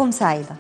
أيامكم سعيدة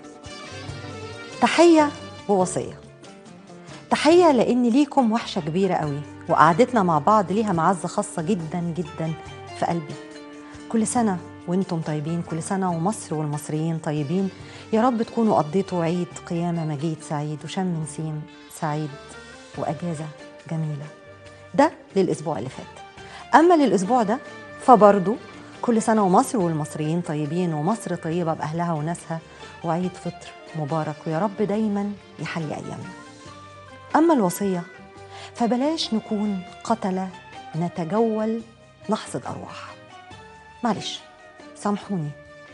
تحية ووصية تحية لأن ليكم وحشة كبيرة قوي وقعدتنا مع بعض ليها معزة خاصة جدا جدا في قلبي كل سنة وانتم طيبين كل سنة ومصر والمصريين طيبين يا رب تكونوا قضيتوا عيد قيامة مجيد سعيد وشم نسيم سعيد وأجازة جميلة ده للأسبوع اللي فات أما للأسبوع ده فبرضه كل سنة ومصر والمصريين طيبين ومصر طيبة بأهلها وناسها وعيد فطر مبارك ويا رب دايما يحلي أيامنا أما الوصية فبلاش نكون قتلة نتجول نحصد أرواح معلش سامحوني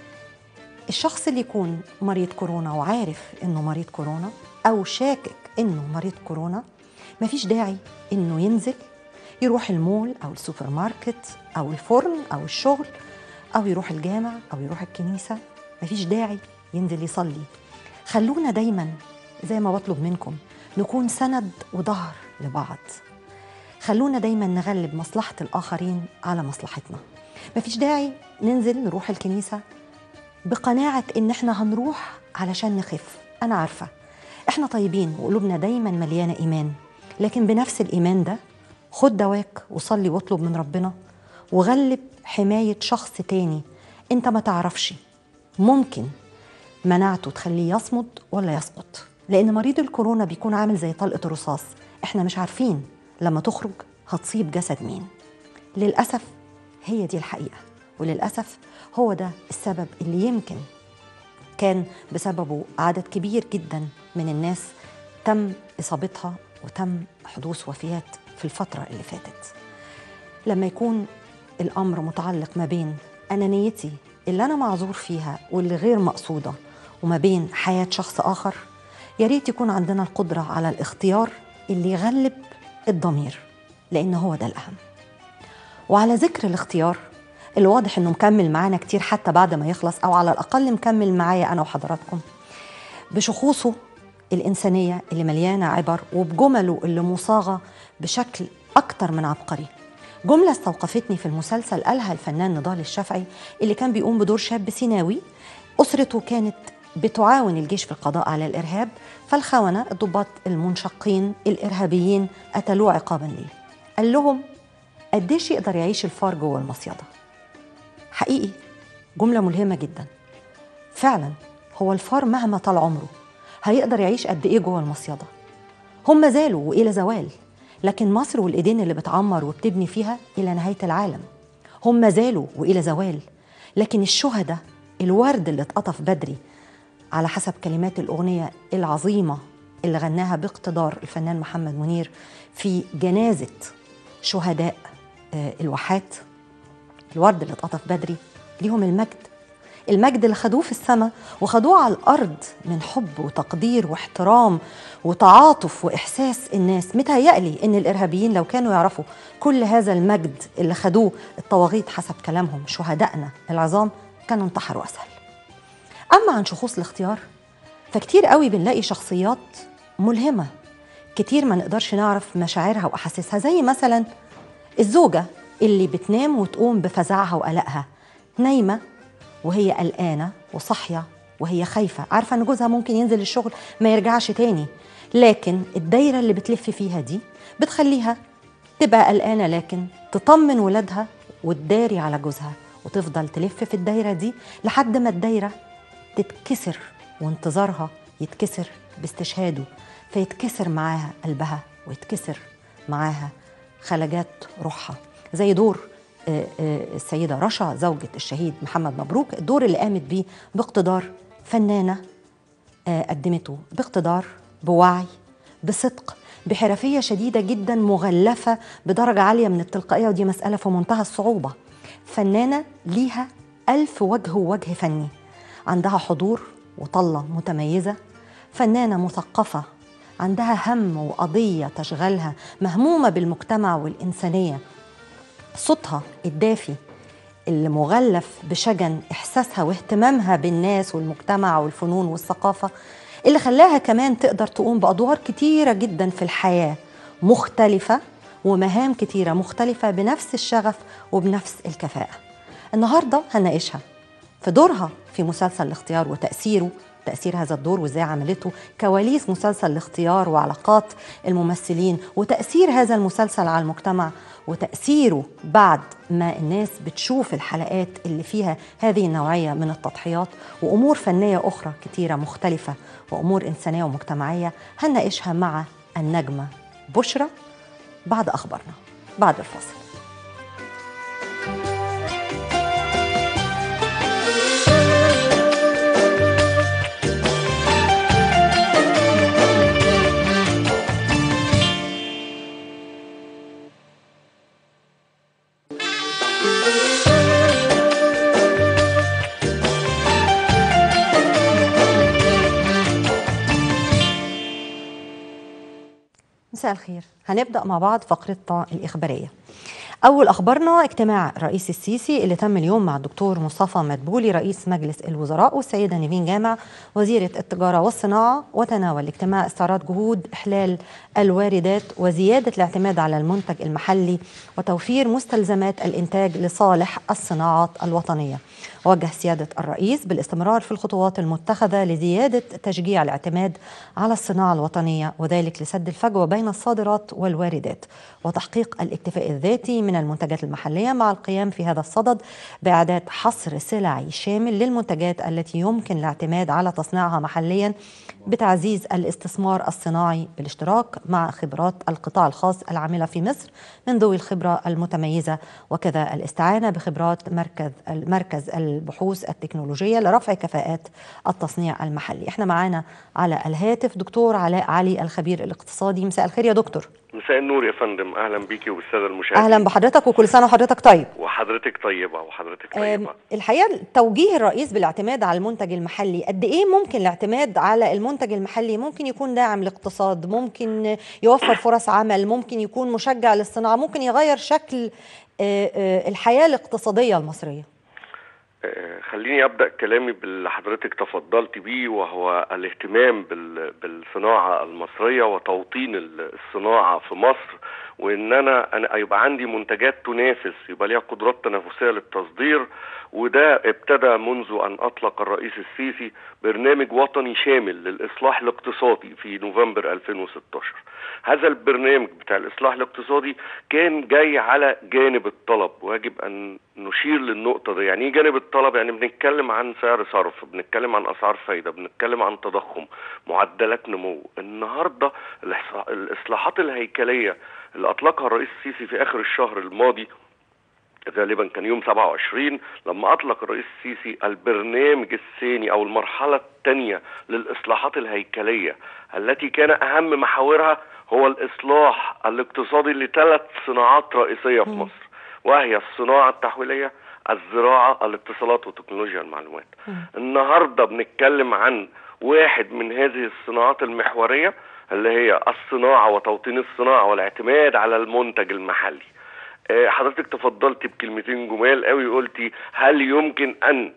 الشخص اللي يكون مريض كورونا وعارف انه مريض كورونا او شاكك انه مريض كورونا مفيش داعي انه ينزل يروح المول او السوبر ماركت او الفرن او الشغل او يروح الجامع او يروح الكنيسه مفيش داعي ينزل يصلي خلونا دايما زي ما بطلب منكم نكون سند وظهر لبعض خلونا دايما نغلب مصلحه الاخرين على مصلحتنا مفيش داعي ننزل نروح الكنيسه بقناعه ان احنا هنروح علشان نخف انا عارفه احنا طيبين وقلوبنا دايما مليانه ايمان لكن بنفس الايمان ده خد دواك وصلي واطلب من ربنا وغلب حمايه شخص تاني انت ما تعرفش ممكن مناعته تخليه يصمد ولا يسقط لان مريض الكورونا بيكون عامل زي طلقه الرصاص احنا مش عارفين لما تخرج هتصيب جسد مين للاسف هي دي الحقيقه وللاسف هو ده السبب اللي يمكن كان بسببه عدد كبير جدا من الناس تم اصابتها وتم حدوث وفيات في الفتره اللي فاتت لما يكون الامر متعلق ما بين انانيتي اللي انا معذور فيها واللي غير مقصوده وما بين حياه شخص اخر يا ريت يكون عندنا القدره على الاختيار اللي يغلب الضمير لان هو ده الاهم وعلى ذكر الاختيار اللي واضح انه مكمل معانا كتير حتى بعد ما يخلص او على الاقل مكمل معايا انا وحضراتكم بشخوصه الانسانيه اللي مليانه عبر وبجمله اللي مصاغه بشكل اكتر من عبقري جمله استوقفتني في المسلسل قالها الفنان نضال الشافعي اللي كان بيقوم بدور شاب سيناوي اسرته كانت بتعاون الجيش في القضاء على الارهاب فالخونه الضباط المنشقين الارهابيين قتلوه عقابا ليه قال لهم قديش يقدر يعيش الفار جوه المصيده حقيقي جملة ملهمة جدا فعلا هو الفار مهما طال عمره هيقدر يعيش قد ايه جوه المصيدة هم زالوا والى زوال لكن مصر والايدين اللي بتعمر وبتبني فيها الى نهاية العالم هم زالوا والى زوال لكن الشهداء الورد اللي اتقطف بدري على حسب كلمات الاغنية العظيمة اللي غناها باقتدار الفنان محمد منير في جنازة شهداء الواحات الورد اللي اتقطف بدري ليهم المجد المجد اللي خدوه في السماء وخدوه على الارض من حب وتقدير واحترام وتعاطف واحساس الناس متهيألي ان الارهابيين لو كانوا يعرفوا كل هذا المجد اللي خدوه الطواغيت حسب كلامهم شهدائنا العظام كانوا انتحروا اسهل اما عن شخوص الاختيار فكتير قوي بنلاقي شخصيات ملهمه كتير ما نقدرش نعرف مشاعرها واحاسيسها زي مثلا الزوجه اللي بتنام وتقوم بفزعها وقلقها نايمه وهي قلقانه وصاحيه وهي خايفه عارفه ان جوزها ممكن ينزل الشغل ما يرجعش تاني لكن الدايره اللي بتلف فيها دي بتخليها تبقى قلقانه لكن تطمن ولادها وتداري على جوزها وتفضل تلف في الدايره دي لحد ما الدايره تتكسر وانتظارها يتكسر باستشهاده فيتكسر معاها قلبها ويتكسر معاها خلجات روحها زي دور السيدة رشا زوجة الشهيد محمد مبروك الدور اللي قامت بيه باقتدار فنانة قدمته باقتدار بوعي بصدق بحرفية شديدة جدا مغلفة بدرجة عالية من التلقائية ودي مسألة في منتهى الصعوبة فنانة ليها ألف وجه ووجه فني عندها حضور وطلة متميزة فنانة مثقفة عندها هم وقضية تشغلها مهمومة بالمجتمع والإنسانية صوتها الدافي اللي مغلف بشجن إحساسها واهتمامها بالناس والمجتمع والفنون والثقافة اللي خلاها كمان تقدر تقوم بأدوار كتيرة جدا في الحياة مختلفة ومهام كتيرة مختلفة بنفس الشغف وبنفس الكفاءة النهاردة هنناقشها في دورها في مسلسل الاختيار وتأثيره تأثير هذا الدور وإزاي عملته كواليس مسلسل الاختيار وعلاقات الممثلين وتأثير هذا المسلسل على المجتمع وتأثيره بعد ما الناس بتشوف الحلقات اللي فيها هذه النوعية من التضحيات وأمور فنية أخرى كتيرة مختلفة وأمور إنسانية ومجتمعية هنناقشها مع النجمة بشرى بعد أخبارنا بعد الفاصل مساء الخير هنبدأ مع بعض فقرتنا الإخبارية أول أخبارنا اجتماع الرئيس السيسي اللي تم اليوم مع الدكتور مصطفى مدبولي رئيس مجلس الوزراء والسيدة نيفين جامع وزيرة التجارة والصناعة وتناول الاجتماع استعراض جهود إحلال الواردات وزيادة الاعتماد على المنتج المحلي وتوفير مستلزمات الإنتاج لصالح الصناعات الوطنية وجه سيادة الرئيس بالاستمرار في الخطوات المتخذة لزيادة تشجيع الاعتماد على الصناعة الوطنية وذلك لسد الفجوة بين الصادرات والواردات وتحقيق الاكتفاء الذاتي من المنتجات المحلية مع القيام في هذا الصدد بإعداد حصر سلعي شامل للمنتجات التي يمكن الاعتماد على تصنيعها محليا بتعزيز الاستثمار الصناعي بالاشتراك مع خبرات القطاع الخاص العاملة في مصر من ذوي الخبرة المتميزة وكذا الاستعانة بخبرات مركز مركز البحوث التكنولوجية لرفع كفاءات التصنيع المحلي احنا معانا على الهاتف دكتور علاء علي الخبير الاقتصادي مساء الخير يا دكتور مساء النور يا فندم اهلا بيكي وبالساده المشاهدين اهلا بحضرتك وكل سنه وحضرتك طيب وحضرتك طيبه وحضرتك طيبه الحقيقه توجيه الرئيس بالاعتماد على المنتج المحلي قد ايه ممكن الاعتماد على المنتج المحلي ممكن يكون داعم لاقتصاد ممكن يوفر فرص عمل ممكن يكون مشجع للصناعه ممكن يغير شكل الحياه الاقتصاديه المصريه خليني ابدا كلامي باللي حضرتك تفضلت بيه وهو الاهتمام بالصناعه المصريه وتوطين الصناعه في مصر وان انا انا يبقى عندي منتجات تنافس يبقى ليها قدرات تنافسيه للتصدير وده ابتدى منذ ان اطلق الرئيس السيسي برنامج وطني شامل للاصلاح الاقتصادي في نوفمبر 2016 هذا البرنامج بتاع الاصلاح الاقتصادي كان جاي على جانب الطلب ويجب ان نشير للنقطه دي يعني ايه جانب الطلب يعني بنتكلم عن سعر صرف بنتكلم عن اسعار فايده بنتكلم عن تضخم معدلات نمو النهارده الاصلاحات الهيكليه اللي اطلقها الرئيس السيسي في اخر الشهر الماضي غالبا كان يوم 27 لما اطلق الرئيس السيسي البرنامج الثاني او المرحله الثانيه للاصلاحات الهيكليه التي كان اهم محاورها هو الاصلاح الاقتصادي لثلاث صناعات رئيسيه في مصر وهي الصناعه التحويليه الزراعه الاتصالات وتكنولوجيا المعلومات النهارده بنتكلم عن واحد من هذه الصناعات المحوريه اللي هي الصناعه وتوطين الصناعه والاعتماد على المنتج المحلي حضرتك تفضلت بكلمتين جمال قوي قلتي هل يمكن ان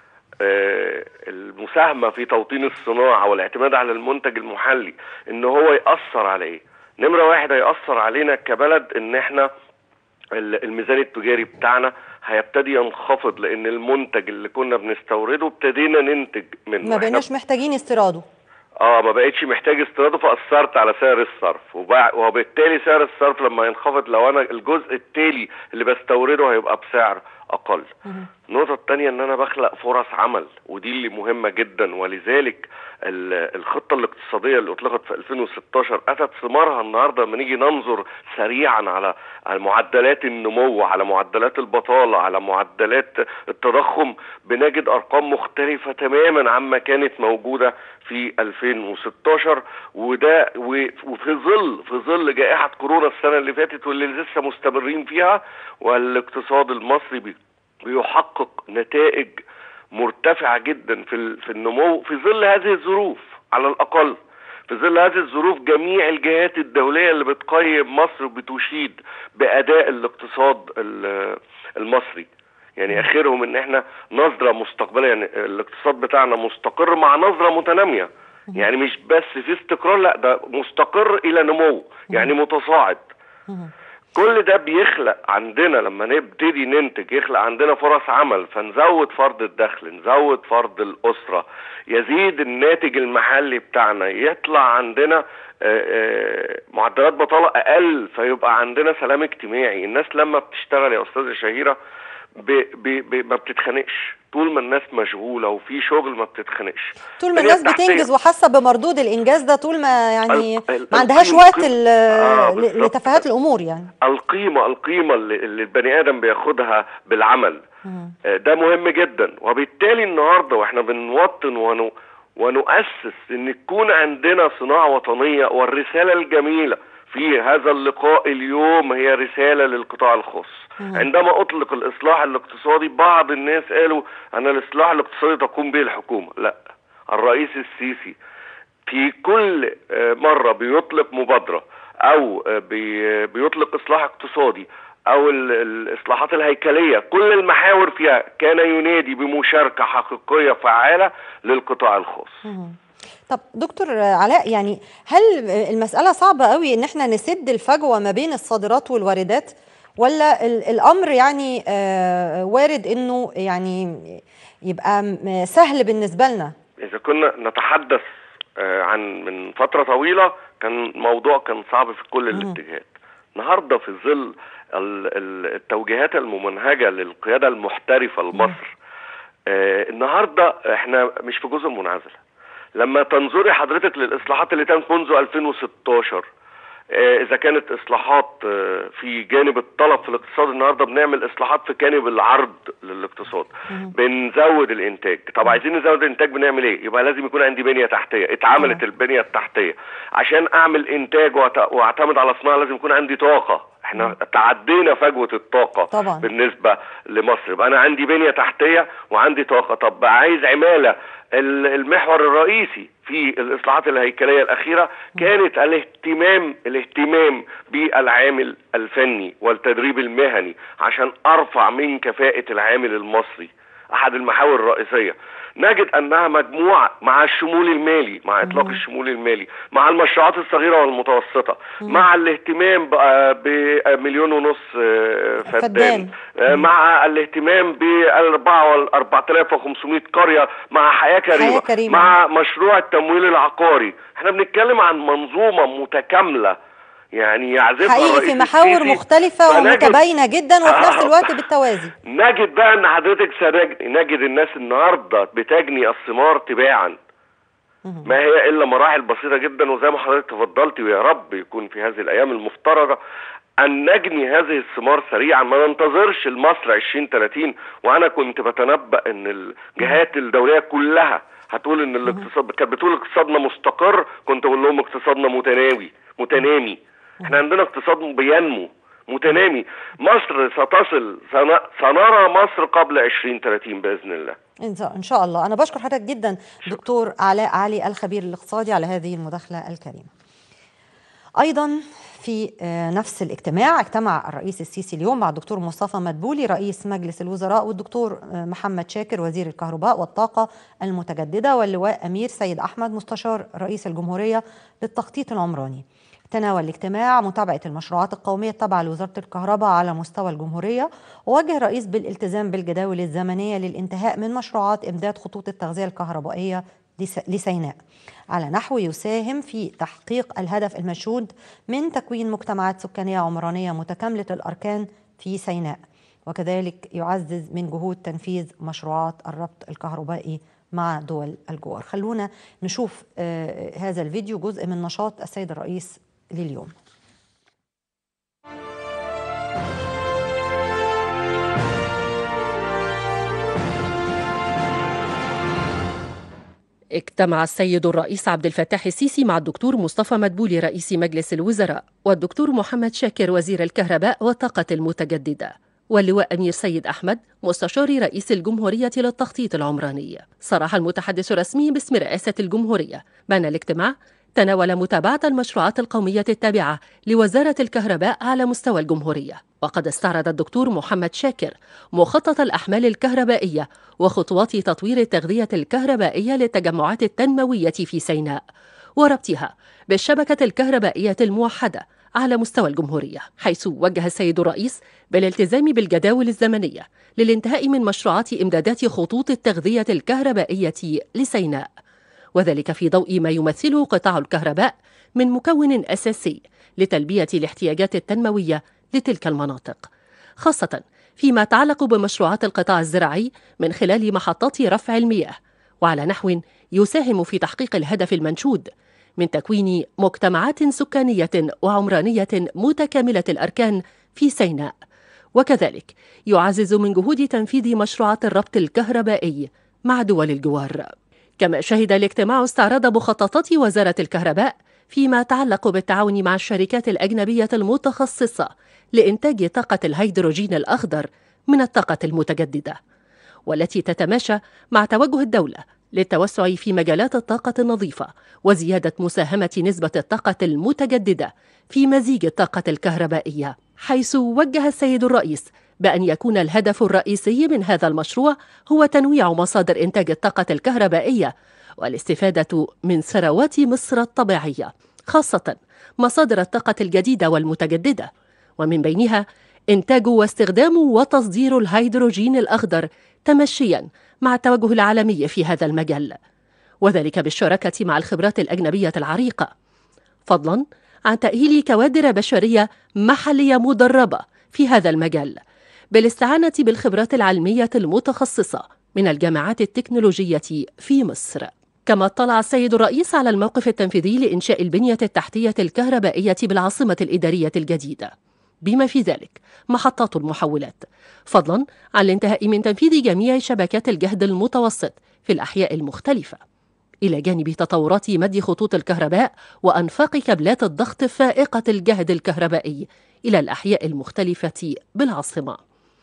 المساهمه في توطين الصناعه والاعتماد على المنتج المحلي ان هو ياثر على ايه نمره واحد هياثر علينا كبلد ان احنا الميزان التجاري بتاعنا هيبتدي ينخفض لان المنتج اللي كنا بنستورده ابتدينا ننتج منه ما بقيناش محتاجين استيراده اه ما بقتش محتاج استيراده فاثرت على سعر الصرف وبالتالي سعر الصرف لما ينخفض لو انا الجزء التالي اللي بستورده هيبقى بسعر اقل النقطه الثانيه ان انا بخلق فرص عمل ودي اللي مهمه جدا ولذلك الخطه الاقتصاديه اللي اطلقت في 2016 اتت ثمارها النهارده لما نيجي ننظر سريعا على على معدلات النمو على معدلات البطاله على معدلات التضخم بنجد ارقام مختلفه تماما عما كانت موجوده في 2016 وده وفي ظل في ظل جائحه كورونا السنه اللي فاتت واللي لسه مستمرين فيها والاقتصاد المصري بيحقق نتائج مرتفعه جدا في في النمو في ظل هذه الظروف على الاقل في ظل هذه الظروف جميع الجهات الدوليه اللي بتقيم مصر بتشيد باداء الاقتصاد المصري يعني اخرهم ان احنا نظره مستقبليه يعني الاقتصاد بتاعنا مستقر مع نظره متناميه يعني مش بس في استقرار لا ده مستقر الى نمو يعني متصاعد كل ده بيخلق عندنا لما نبتدي ننتج يخلق عندنا فرص عمل فنزود فرض الدخل نزود فرض الأسرة يزيد الناتج المحلي بتاعنا يطلع عندنا آه، آه، معدلات بطالة أقل فيبقى عندنا سلام اجتماعي الناس لما بتشتغل يا أستاذة شهيرة ب ب ب ما بتتخانقش طول ما الناس مشغولة وفي شغل ما بتتخانقش طول ما البنية الناس التحتية. بتنجز وحاسه بمردود الانجاز ده طول ما يعني ال- ال- ما عندهاش القيم- وقت القيم- ل- آه، ل- بالظبط. لتفاهات الامور يعني القيمة القيمة اللي, اللي البني آدم بياخدها بالعمل مم. آه، ده مهم جدا وبالتالي النهارده واحنا بنوطن ونو ونؤسس ان تكون عندنا صناعة وطنية والرسالة الجميلة في هذا اللقاء اليوم هي رسالة للقطاع الخاص مم. عندما اطلق الاصلاح الاقتصادي بعض الناس قالوا ان الاصلاح الاقتصادي تقوم به الحكومة لا الرئيس السيسي في كل آه، مرة بيطلق مبادرة أو آه، بي- بيطلق إصلاح اقتصادي أو ال- الإصلاحات الهيكلية كل المحاور فيها كان ينادي بمشاركة حقيقية فعالة للقطاع الخاص مم. طب دكتور علاء يعني هل المسألة صعبة قوي ان احنا نسد الفجوة ما بين الصادرات والواردات ولا ال- الامر يعني آه، وارد انه يعني يبقى م- سهل بالنسبة لنا إذا كنا نتحدث آه، عن من فترة طويلة كان الموضوع كان صعب في كل مم. الاتجاهات النهارده في ظل ال- ال- التوجيهات الممنهجة للقيادة المحترفة لمصر آه، النهارده احنا مش في جزر منعزلة لما تنظري حضرتك للإصلاحات اللي تمت منذ 2016 آه، إذا كانت إصلاحات آه، في جانب الطلب في الاقتصاد النهارده بنعمل إصلاحات في جانب العرض للاقتصاد مم. بنزود الإنتاج طب عايزين نزود الإنتاج بنعمل إيه؟ يبقى لازم يكون عندي بنية تحتية اتعملت طبعا. البنية التحتية عشان أعمل إنتاج وأت- وأعتمد على صناعة لازم يكون عندي طاقة احنا تعدينا فجوة الطاقة طبعا. بالنسبة لمصر يبقى أنا عندي بنية تحتية وعندي طاقة طب عايز عمالة ال- المحور الرئيسي في الإصلاحات الهيكلية الأخيرة كانت الاهتمام الاهتمام بالعامل الفني والتدريب المهني عشان أرفع من كفاءة العامل المصري أحد المحاور الرئيسية نجد أنها مجموعة مع الشمول المالي مع إطلاق مم. الشمول المالي مع المشروعات الصغيرة والمتوسطة مم. مع الاهتمام بقى بمليون ونص آه، فدان. فدان آه، مع الاهتمام بالأربعة والأربعة وخمسمائة قرية مع حياة كريمة, حياة كريمة. مع مشروع التمويل العقاري احنا بنتكلم عن منظومة متكاملة يعني يعزفها حقيقي الرئيس في محاور السيسي. مختلفة فنجد- ومتباينة جدا وفي نفس آه. الوقت بالتوازي نجد بقى ان حضرتك سنجد نجد الناس النهارده بتجني الثمار تباعا مم. ما هي الا مراحل بسيطه جدا وزي ما حضرتك تفضلتي ويا رب يكون في هذه الايام المفترجه ان نجني هذه الثمار سريعا ما ننتظرش لمصر 2030 وانا كنت بتنبأ ان الجهات الدوليه كلها هتقول ان الاقتصاد كانت بتقول اقتصادنا مستقر كنت بقول لهم اقتصادنا متناوي متنامي احنا عندنا اقتصاد بينمو متنامي مصر ستصل سن- سنرى مصر قبل 2030 باذن الله إن شاء- إن شاء الله أنا بشكر حضرتك جدا دكتور علاء علي الخبير الاقتصادي على هذه المداخلة الكريمة أيضا في آه، نفس الاجتماع اجتمع الرئيس السيسي اليوم مع الدكتور مصطفى مدبولي رئيس مجلس الوزراء والدكتور آه، محمد شاكر وزير الكهرباء والطاقة المتجددة واللواء أمير سيد أحمد مستشار رئيس الجمهورية للتخطيط العمراني تناول الاجتماع متابعة المشروعات القومية التابعة لوزارة الكهرباء على مستوى الجمهورية ووجه الرئيس بالالتزام بالجداول الزمنية للانتهاء من مشروعات إمداد خطوط التغذية الكهربائية لس- لسيناء على نحو يساهم في تحقيق الهدف المنشود من تكوين مجتمعات سكانية عمرانية متكاملة الأركان في سيناء وكذلك يعزز من جهود تنفيذ مشروعات الربط الكهربائي مع دول الجوار خلونا نشوف آه، هذا الفيديو جزء من نشاط السيد الرئيس لليوم اجتمع السيد الرئيس عبد الفتاح السيسي مع الدكتور مصطفى مدبولي رئيس مجلس الوزراء والدكتور محمد شاكر وزير الكهرباء والطاقة المتجددة واللواء أمير سيد أحمد مستشار رئيس الجمهورية للتخطيط العمراني صرح المتحدث الرسمي باسم رئاسة الجمهورية بأن الاجتماع تناول متابعة المشروعات القومية التابعة لوزارة الكهرباء على مستوى الجمهورية وقد استعرض الدكتور محمد شاكر مخطط الأحمال الكهربائية وخطوات تطوير التغذية الكهربائية للتجمعات التنموية في سيناء وربطها بالشبكة الكهربائية الموحدة على مستوى الجمهورية حيث وجه السيد الرئيس بالالتزام بالجداول الزمنية للانتهاء من مشروعات إمدادات خطوط التغذية الكهربائية لسيناء وذلك في ضوء ما يمثله قطاع الكهرباء من مكون أساسي لتلبية الاحتياجات التنموية لتلك المناطق خاصة فيما يتعلق بمشروعات القطاع الزراعي من خلال محطات رفع المياه وعلى نحو يساهم في تحقيق الهدف المنشود من تكوين مجتمعات سكانية وعمرانية متكاملة الأركان في سيناء وكذلك يعزز من جهود تنفيذ مشروعات الربط الكهربائي مع دول الجوار كما شهد الاجتماع استعراض مخططات وزارة الكهرباء فيما يتعلق بالتعاون مع الشركات الأجنبية المتخصصة لإنتاج طاقة الهيدروجين الأخضر من الطاقة المتجددة والتي تتماشى مع توجه الدولة للتوسع في مجالات الطاقة النظيفة وزيادة مساهمة نسبة الطاقة المتجددة في مزيج الطاقة الكهربائية حيث وجه السيد الرئيس بأن يكون الهدف الرئيسي من هذا المشروع هو تنويع مصادر إنتاج الطاقة الكهربائية والاستفادة من ثروات مصر الطبيعية خاصة مصادر الطاقة الجديدة والمتجددة ومن بينها إنتاج واستخدام وتصدير الهيدروجين الأخضر تمشيا مع التوجه العالمي في هذا المجال وذلك بالشراكة مع الخبرات الأجنبية العريقة فضلا عن تأهيل كوادر بشرية محلية مدربة في هذا المجال بالاستعانة بالخبرات العلمية المتخصصة من الجامعات التكنولوجية في مصر كما اطلع السيد الرئيس على الموقف التنفيذي لإنشاء البنية التحتية الكهربائية بالعاصمة الإدارية الجديدة بما في ذلك محطات المحولات فضلا عن الانتهاء من تنفيذ جميع شبكات الجهد المتوسط في الأحياء المختلفة إلى جانب تطورات مد خطوط الكهرباء وأنفاق كابلات الضغط فائقة الجهد الكهربائي إلى الأحياء المختلفة بالعاصمة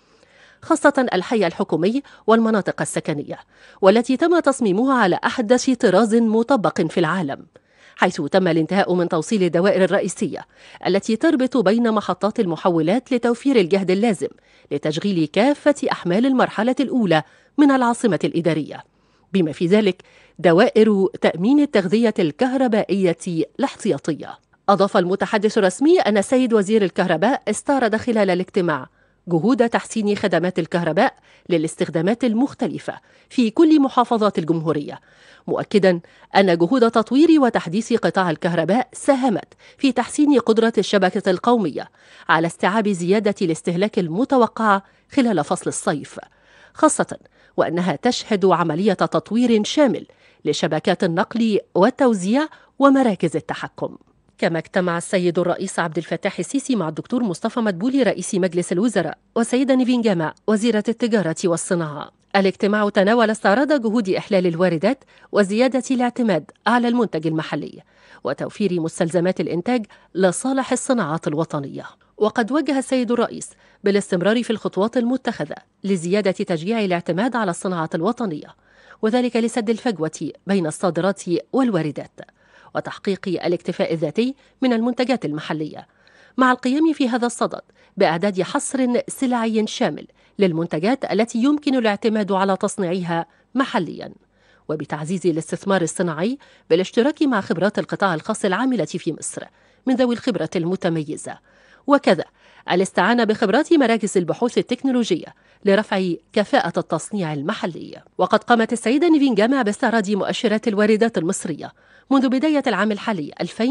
خاصة الحي الحكومي والمناطق السكنية والتي تم تصميمها على أحدث طراز مطبق في العالم حيث تم الانتهاء من توصيل الدوائر الرئيسية التي تربط بين محطات المحولات لتوفير الجهد اللازم لتشغيل كافة أحمال المرحلة الأولى من العاصمة الإدارية بما في ذلك دوائر تأمين التغذية الكهربائية الاحتياطية أضاف المتحدث الرسمي أن السيد وزير الكهرباء استعرض خلال الاجتماع جهود تحسين خدمات الكهرباء للاستخدامات المختلفة في كل محافظات الجمهورية مؤكدا أن جهود تطوير وتحديث قطاع الكهرباء ساهمت في تحسين قدرة الشبكة القومية على استيعاب زيادة الاستهلاك المتوقعة خلال فصل الصيف خاصة وأنها تشهد عملية تطوير شامل لشبكات النقل والتوزيع ومراكز التحكم كما اجتمع السيد الرئيس عبد الفتاح السيسي مع الدكتور مصطفى مدبولي رئيس مجلس الوزراء والسيدة نيفين جامع وزيرة التجارة والصناعة الاجتماع تناول استعراض جهود إحلال الواردات وزيادة الاعتماد على المنتج المحلي وتوفير مستلزمات الإنتاج لصالح الصناعات الوطنية وقد وجه السيد الرئيس بالاستمرار في الخطوات المتخذة لزيادة تشجيع الاعتماد على الصناعات الوطنية وذلك لسد الفجوة بين الصادرات والواردات وتحقيق الاكتفاء الذاتي من المنتجات المحلية مع القيام في هذا الصدد بإعداد حصر سلعي شامل للمنتجات التي يمكن الاعتماد على تصنيعها محلياً وبتعزيز الاستثمار الصناعي بالاشتراك مع خبرات القطاع الخاص العاملة في مصر من ذوي الخبرة المتميزة وكذا الاستعانة بخبرات مراكز البحوث التكنولوجية لرفع كفاءة التصنيع المحلي وقد قامت السيدة نيفين جامع باستعراض مؤشرات الواردات المصرية منذ بداية العام الحالي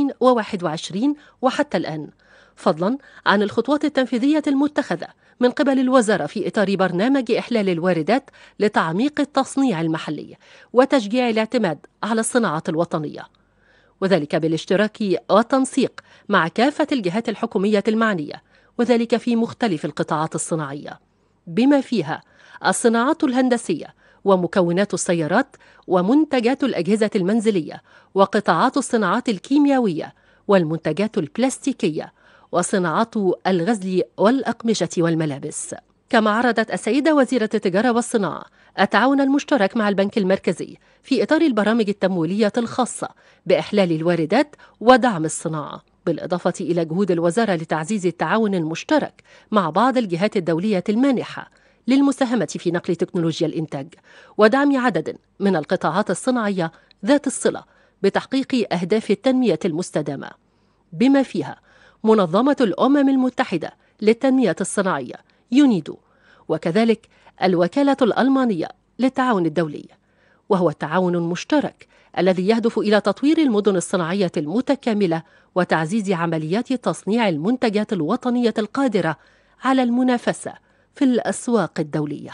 2021 وحتى الآن فضلا عن الخطوات التنفيذية المتخذة من قبل الوزارة في إطار برنامج إحلال الواردات لتعميق التصنيع المحلي وتشجيع الاعتماد على الصناعات الوطنية وذلك بالاشتراك والتنسيق مع كافة الجهات الحكومية المعنية وذلك في مختلف القطاعات الصناعية بما فيها الصناعات الهندسية ومكونات السيارات ومنتجات الأجهزة المنزلية وقطاعات الصناعات الكيميائية والمنتجات البلاستيكية وصناعات الغزل والأقمشة والملابس كما عرضت السيدة وزيرة التجارة والصناعة التعاون المشترك مع البنك المركزي في إطار البرامج التمويلية الخاصة بإحلال الواردات ودعم الصناعة بالإضافة إلى جهود الوزارة لتعزيز التعاون المشترك مع بعض الجهات الدولية المانحة للمساهمة في نقل تكنولوجيا الإنتاج ودعم عدد من القطاعات الصناعية ذات الصلة بتحقيق أهداف التنمية المستدامة بما فيها منظمة الأمم المتحدة للتنمية الصناعية يونيدو وكذلك الوكالة الألمانية للتعاون الدولي وهو التعاون المشترك الذي يهدف إلى تطوير المدن الصناعية المتكاملة وتعزيز عمليات تصنيع المنتجات الوطنية القادرة على المنافسة في الأسواق الدولية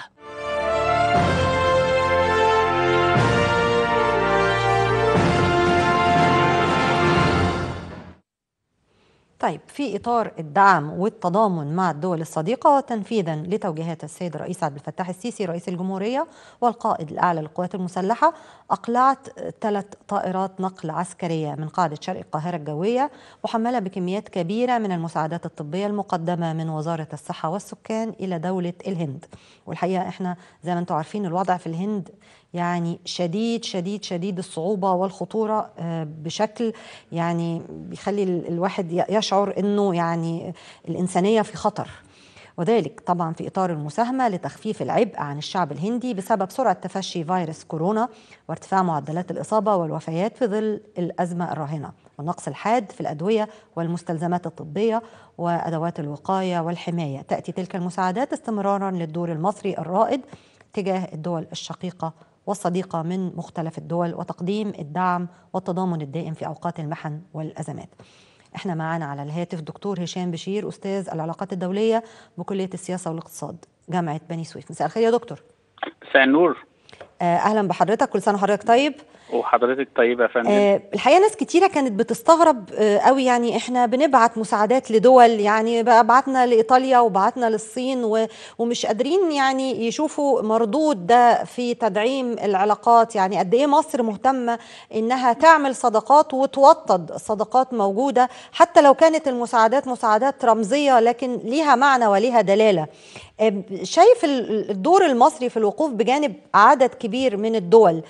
طيب في اطار الدعم والتضامن مع الدول الصديقه تنفيذا لتوجيهات السيد الرئيس عبد الفتاح السيسي رئيس الجمهوريه والقائد الاعلى للقوات المسلحه اقلعت ثلاث طائرات نقل عسكريه من قاعده شرق القاهره الجويه محمله بكميات كبيره من المساعدات الطبيه المقدمه من وزاره الصحه والسكان الى دوله الهند والحقيقه احنا زي ما انتم عارفين الوضع في الهند يعني شديد شديد شديد الصعوبة والخطورة بشكل يعني بيخلي الواحد يشعر أنه يعني الإنسانية في خطر وذلك طبعا في إطار المساهمة لتخفيف العبء عن الشعب الهندي بسبب سرعة تفشي فيروس كورونا وارتفاع معدلات الإصابة والوفيات في ظل الأزمة الراهنة والنقص الحاد في الأدوية والمستلزمات الطبية وأدوات الوقاية والحماية تأتي تلك المساعدات استمرارا للدور المصري الرائد تجاه الدول الشقيقة والصديقة من مختلف الدول وتقديم الدعم والتضامن الدائم في أوقات المحن والأزمات احنا معانا على الهاتف دكتور هشام بشير أستاذ العلاقات الدولية بكلية السياسة والاقتصاد جامعة بني سويف مساء الخير يا دكتور مساء النور أهلا بحضرتك كل سنة وحضرتك طيب وحضرتك طيبه يا فندم آه الحقيقه ناس كتيره كانت بتستغرب آه قوي يعني احنا بنبعت مساعدات لدول يعني بقى بعتنا لايطاليا وبعتنا للصين و ومش قادرين يعني يشوفوا مردود ده في تدعيم العلاقات يعني قد ايه مصر مهتمه انها تعمل صداقات وتوطد صداقات موجوده حتى لو كانت المساعدات مساعدات رمزيه لكن ليها معنى وليها دلاله آه شايف الدور المصري في الوقوف بجانب عدد كبير من الدول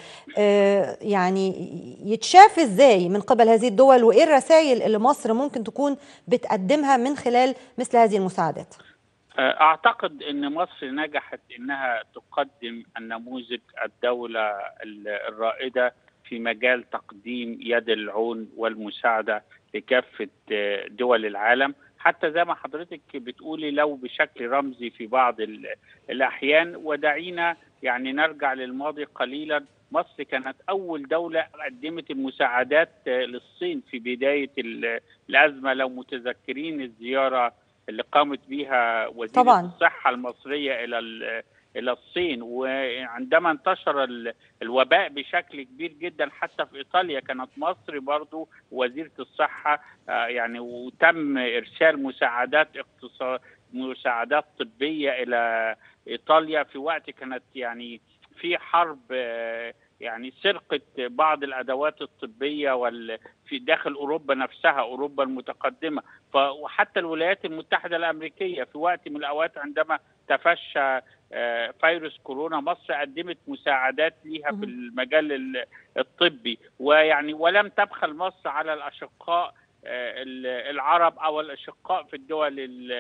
يعني يتشاف ازاي من قبل هذه الدول وايه الرسائل اللي مصر ممكن تكون بتقدمها من خلال مثل هذه المساعدات اعتقد ان مصر نجحت انها تقدم النموذج الدوله الرائده في مجال تقديم يد العون والمساعده لكافه دول العالم حتى زي ما حضرتك بتقولي لو بشكل رمزي في بعض الاحيان ودعينا يعني نرجع للماضي قليلا مصر كانت أول دولة قدمت المساعدات للصين في بداية الأزمة لو متذكرين الزيارة اللي قامت بها وزيرة طبعا. الصحة المصرية إلى إلى الصين وعندما انتشر الوباء بشكل كبير جدا حتى في إيطاليا كانت مصر برضو وزيرة الصحة يعني وتم إرسال مساعدات اقتصاد مساعدات طبية إلى إيطاليا في وقت كانت يعني في حرب يعني سرقه بعض الادوات الطبيه وال في داخل اوروبا نفسها اوروبا المتقدمه وحتى الولايات المتحده الامريكيه في وقت من الاوقات عندما تفشى فيروس كورونا مصر قدمت مساعدات ليها في المجال الطبي ويعني ولم تبخل مصر على الاشقاء العرب او الاشقاء في الدول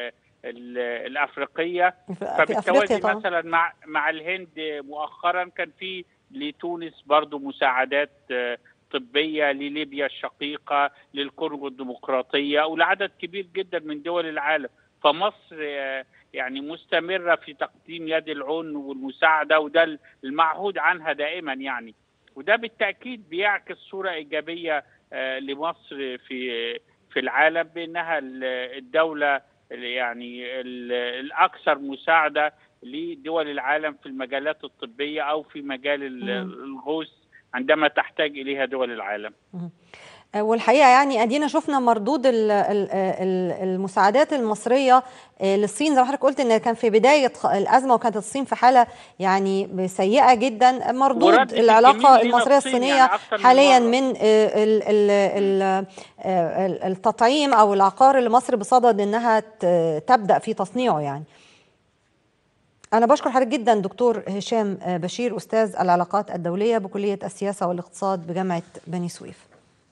الافريقيه فبالتوازي مثلا مع مع الهند مؤخرا كان في لتونس برضو مساعدات طبيه لليبيا الشقيقه للكونغو الديمقراطيه ولعدد كبير جدا من دول العالم فمصر يعني مستمره في تقديم يد العون والمساعده وده المعهود عنها دائما يعني وده بالتاكيد بيعكس صوره ايجابيه لمصر في في العالم بانها الدوله يعني الاكثر مساعده لدول العالم في المجالات الطبيه او في مجال الغوث عندما تحتاج اليها دول العالم. والحقيقه يعني ادينا شفنا مردود المساعدات المصريه للصين زي ما حضرتك قلت ان كان في بدايه الازمه وكانت الصين في حاله يعني سيئه جدا مردود العلاقه المصريه الصينيه يعني حاليا من التطعيم او العقار اللي مصر بصدد انها تبدا في تصنيعه يعني. أنا بشكر حضرتك جدا دكتور هشام بشير أستاذ العلاقات الدولية بكلية السياسة والاقتصاد بجامعة بني سويف.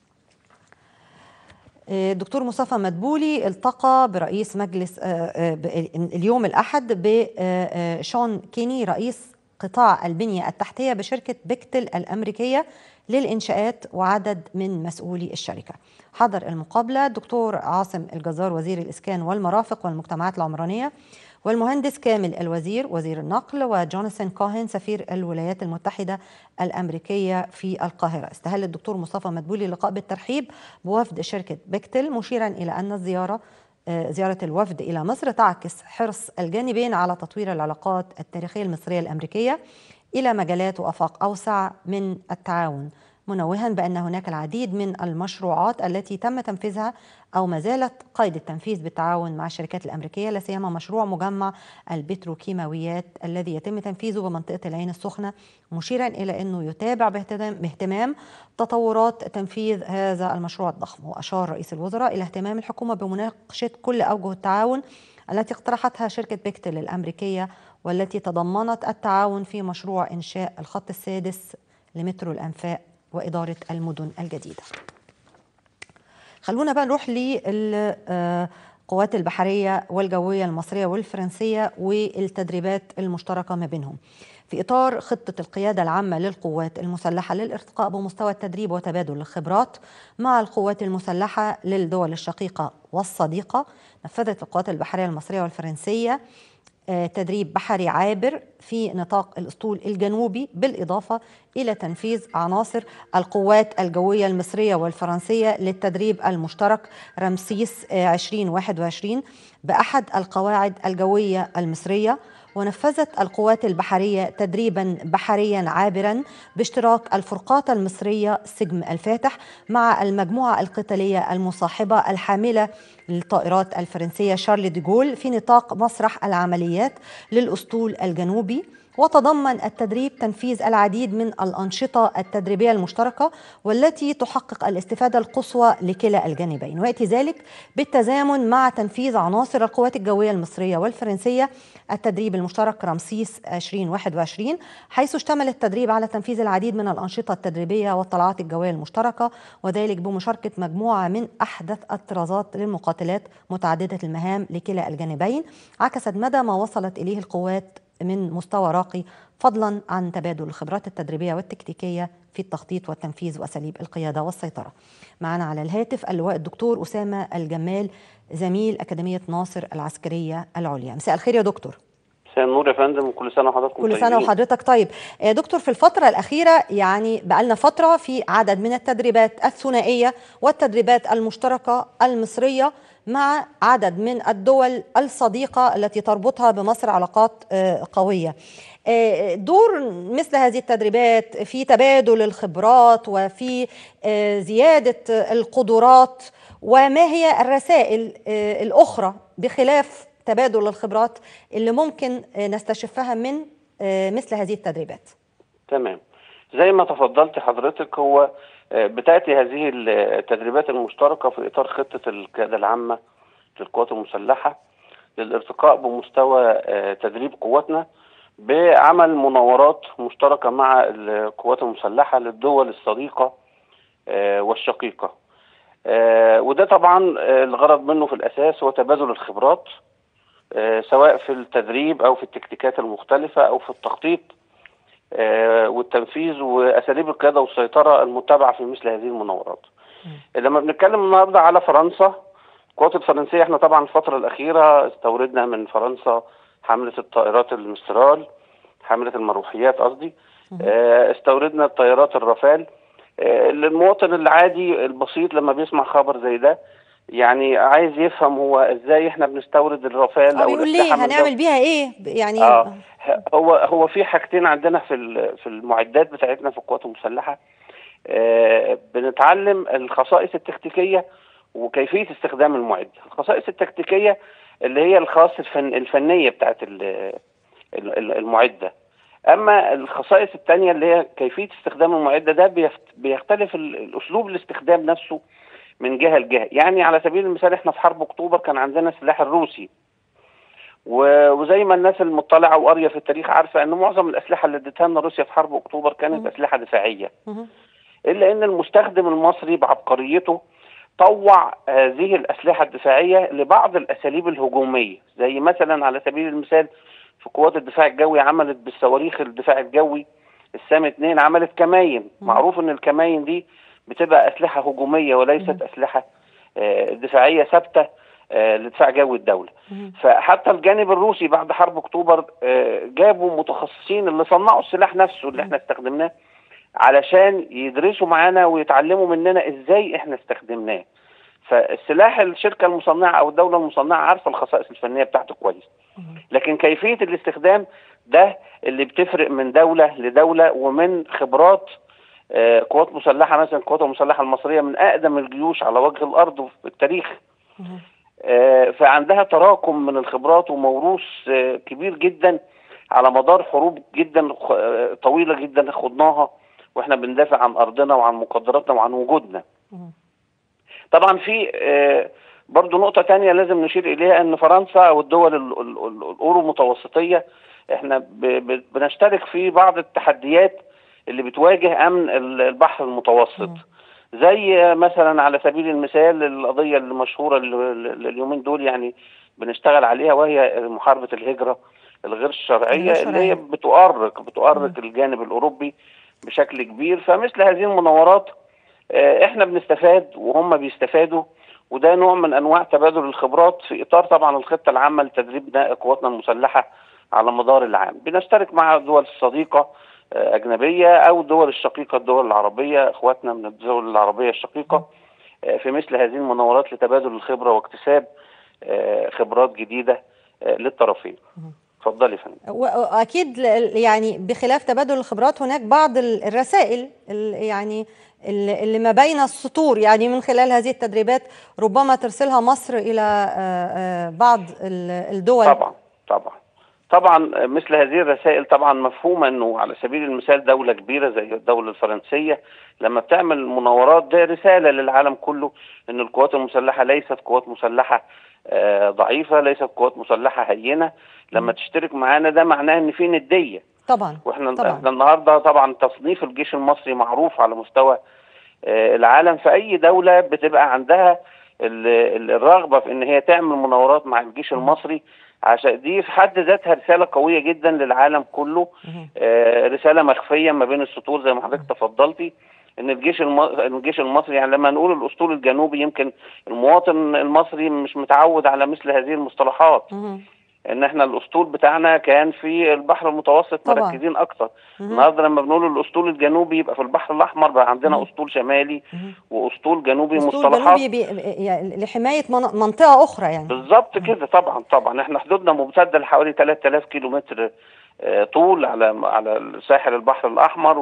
الدكتور مصطفى مدبولي التقى برئيس مجلس اليوم الأحد بشون كيني رئيس قطاع البنية التحتية بشركة بيكتل الأمريكية للإنشاءات وعدد من مسؤولي الشركة حضر المقابلة الدكتور عاصم الجزار وزير الإسكان والمرافق والمجتمعات العمرانية والمهندس كامل الوزير وزير النقل وجوناثان كوهن سفير الولايات المتحدة الأمريكية في القاهرة استهل الدكتور مصطفى مدبولي اللقاء بالترحيب بوفد شركة بيكتل مشيرا إلى أن الزيارة زيارة الوفد إلى مصر تعكس حرص الجانبين على تطوير العلاقات التاريخية المصرية الأمريكية إلى مجالات وآفاق أوسع من التعاون منوها بأن هناك العديد من المشروعات التي تم تنفيذها أو ما زالت قيد التنفيذ بالتعاون مع الشركات الأمريكية لا سيما مشروع مجمع البتروكيماويات الذي يتم تنفيذه بمنطقة العين السخنة مشيرا إلى أنه يتابع باهتمام تطورات تنفيذ هذا المشروع الضخم وأشار رئيس الوزراء إلى اهتمام الحكومة بمناقشة كل أوجه التعاون التي اقترحتها شركة بيكتل الأمريكية والتي تضمنت التعاون في مشروع إنشاء الخط السادس لمترو الأنفاق وإدارة المدن الجديدة خلونا بقى نروح للقوات البحرية والجوية المصرية والفرنسية والتدريبات المشتركة ما بينهم في إطار خطة القيادة العامة للقوات المسلحة للارتقاء بمستوى التدريب وتبادل الخبرات مع القوات المسلحة للدول الشقيقة والصديقة نفذت القوات البحرية المصرية والفرنسية تدريب بحري عابر في نطاق الاسطول الجنوبي بالاضافه الى تنفيذ عناصر القوات الجويه المصريه والفرنسيه للتدريب المشترك رمسيس 2021 باحد القواعد الجويه المصريه ونفذت القوات البحريه تدريبا بحريا عابرا باشتراك الفرقاطه المصريه سجم الفاتح مع المجموعه القتاليه المصاحبه الحامله للطائرات الفرنسيه شارل ديغول في نطاق مسرح العمليات للاسطول الجنوبي وتضمن التدريب تنفيذ العديد من الأنشطة التدريبية المشتركة والتي تحقق الاستفادة القصوى لكلا الجانبين ويأتي ذلك بالتزامن مع تنفيذ عناصر القوات الجوية المصرية والفرنسية التدريب المشترك رمسيس 2021 حيث اشتمل التدريب على تنفيذ العديد من الأنشطة التدريبية والطلعات الجوية المشتركة وذلك بمشاركة مجموعة من أحدث الطرازات للمقاتلات متعددة المهام لكلا الجانبين عكست مدى ما وصلت إليه القوات من مستوى راقي فضلا عن تبادل الخبرات التدريبيه والتكتيكيه في التخطيط والتنفيذ واساليب القياده والسيطره. معنا على الهاتف اللواء الدكتور اسامه الجمال زميل اكاديميه ناصر العسكريه العليا. مساء الخير يا دكتور. مساء النور يا فندم وكل سنه وحضراتكم كل سنه وحضرتك طيب يا دكتور في الفتره الاخيره يعني بقالنا فتره في عدد من التدريبات الثنائيه والتدريبات المشتركه المصريه مع عدد من الدول الصديقه التي تربطها بمصر علاقات قويه دور مثل هذه التدريبات في تبادل الخبرات وفي زياده القدرات وما هي الرسائل الاخرى بخلاف تبادل الخبرات اللي ممكن نستشفها من مثل هذه التدريبات تمام زي ما تفضلت حضرتك هو بتاتي هذه التدريبات المشتركه في اطار خطه القياده العامه للقوات المسلحه للارتقاء بمستوى تدريب قواتنا بعمل مناورات مشتركه مع القوات المسلحه للدول الصديقه والشقيقه وده طبعا الغرض منه في الاساس هو تبادل الخبرات سواء في التدريب او في التكتيكات المختلفه او في التخطيط والتنفيذ واساليب القياده والسيطره المتبعه في مثل هذه المناورات. لما بنتكلم النهارده على فرنسا القوات الفرنسيه احنا طبعا الفتره الاخيره استوردنا من فرنسا حمله الطائرات المسترال حمله المروحيات قصدي استوردنا الطيارات الرافال للمواطن العادي البسيط لما بيسمع خبر زي ده يعني عايز يفهم هو ازاي احنا بنستورد الرافال او بيقول ليه هنعمل بيها ايه يعني آه هو هو في حاجتين عندنا في في المعدات بتاعتنا في القوات المسلحه آه بنتعلم الخصائص التكتيكيه وكيفيه استخدام المعده الخصائص التكتيكيه اللي هي الخاص الفن الفنيه بتاعت المعده اما الخصائص الثانيه اللي هي كيفيه استخدام المعده ده بيختلف الاسلوب الاستخدام نفسه من جهه لجهه يعني على سبيل المثال احنا في حرب اكتوبر كان عندنا السلاح الروسي وزي ما الناس المطلعه وقاريه في التاريخ عارفه ان معظم الاسلحه اللي اديتها لنا روسيا في حرب اكتوبر كانت اسلحه دفاعيه الا ان المستخدم المصري بعبقريته طوع هذه الاسلحه الدفاعيه لبعض الاساليب الهجوميه زي مثلا على سبيل المثال في قوات الدفاع الجوي عملت بالصواريخ الدفاع الجوي السام 2 عملت كماين معروف ان الكماين دي بتبقى اسلحه هجوميه وليست اسلحه آه، دفاعيه ثابته آه، لدفاع جوي الدوله فحتى الجانب الروسي بعد حرب اكتوبر آه، جابوا متخصصين اللي صنعوا السلاح نفسه اللي احنا استخدمناه علشان يدرسوا معانا ويتعلموا مننا ازاي احنا استخدمناه فالسلاح الشركه المصنعه او الدوله المصنعه عارفه الخصائص الفنيه بتاعته كويس لكن كيفيه الاستخدام ده اللي بتفرق من دوله لدوله ومن خبرات آه، قوات مسلحه مثلا القوات المسلحه المصريه من اقدم الجيوش على وجه الارض في التاريخ آه، فعندها تراكم من الخبرات وموروث آه، كبير جدا على مدار حروب جدا خ- آه، طويله جدا خضناها واحنا بندافع عن ارضنا وعن مقدراتنا وعن وجودنا. طبعا في آه، برضو نقطة تانية لازم نشير إليها أن فرنسا أو الدول ال- ال- ال- الأورو متوسطية إحنا ب- ب- بنشترك في بعض التحديات اللي بتواجه أمن ال- البحر المتوسط زي آه، مثلا على سبيل المثال القضية المشهورة ال- ال- اليومين دول يعني بنشتغل عليها وهي محاربة الهجرة الغير الشرعية الغير اللي هي شرعية. بتؤرق بتؤرق الجانب الأوروبي بشكل كبير فمثل هذه المناورات آه، احنا بنستفاد وهم بيستفادوا وده نوع من انواع تبادل الخبرات في اطار طبعا الخطه العامه لتدريب نا- قواتنا المسلحه على مدار العام بنشترك مع الدول الصديقه آه، اجنبيه او الدول الشقيقه الدول العربيه اخواتنا من الدول العربيه الشقيقه آه، في مثل هذه المناورات لتبادل الخبره واكتساب آه، خبرات جديده آه، للطرفين اتفضلي يا فندم و- واكيد ل- يعني بخلاف تبادل الخبرات هناك بعض ال- الرسائل ال- يعني ال- اللي ما بين السطور يعني من خلال هذه التدريبات ربما ترسلها مصر الى آه، آه، بعض ال- الدول طبعا طبعا طبعا مثل هذه الرسائل طبعا مفهومه انه على سبيل المثال دوله كبيره زي الدوله الفرنسيه لما بتعمل مناورات ده رساله للعالم كله ان القوات المسلحه ليست قوات مسلحه آه، ضعيفه ليست قوات مسلحه هينه لما تشترك معانا ده معناه ان في نديه طبعا واحنا طبعا. احنا النهارده طبعا تصنيف الجيش المصري معروف على مستوى آه، العالم في اي دوله بتبقى عندها ال- ال- الرغبه في ان هي تعمل مناورات مع الجيش المصري عشان دي في حد ذاتها رساله قويه جدا للعالم كله آه، رساله مخفيه ما بين السطور زي ما حضرتك تفضلتي ان الجيش الم... الجيش المصري يعني لما نقول الاسطول الجنوبي يمكن المواطن المصري مش متعود على مثل هذه المصطلحات مهم. ان احنا الاسطول بتاعنا كان في البحر المتوسط طبعا. مركزين اكتر النهارده لما بنقول الاسطول الجنوبي يبقى في البحر الاحمر بقى عندنا اسطول شمالي واسطول جنوبي اسطول مصطلحات جنوبي بي يعني لحمايه من- منطقه اخرى يعني بالظبط كده طبعا طبعا احنا حدودنا ممتده لحوالي 3000 كيلو متر آه، طول على على ساحل البحر الاحمر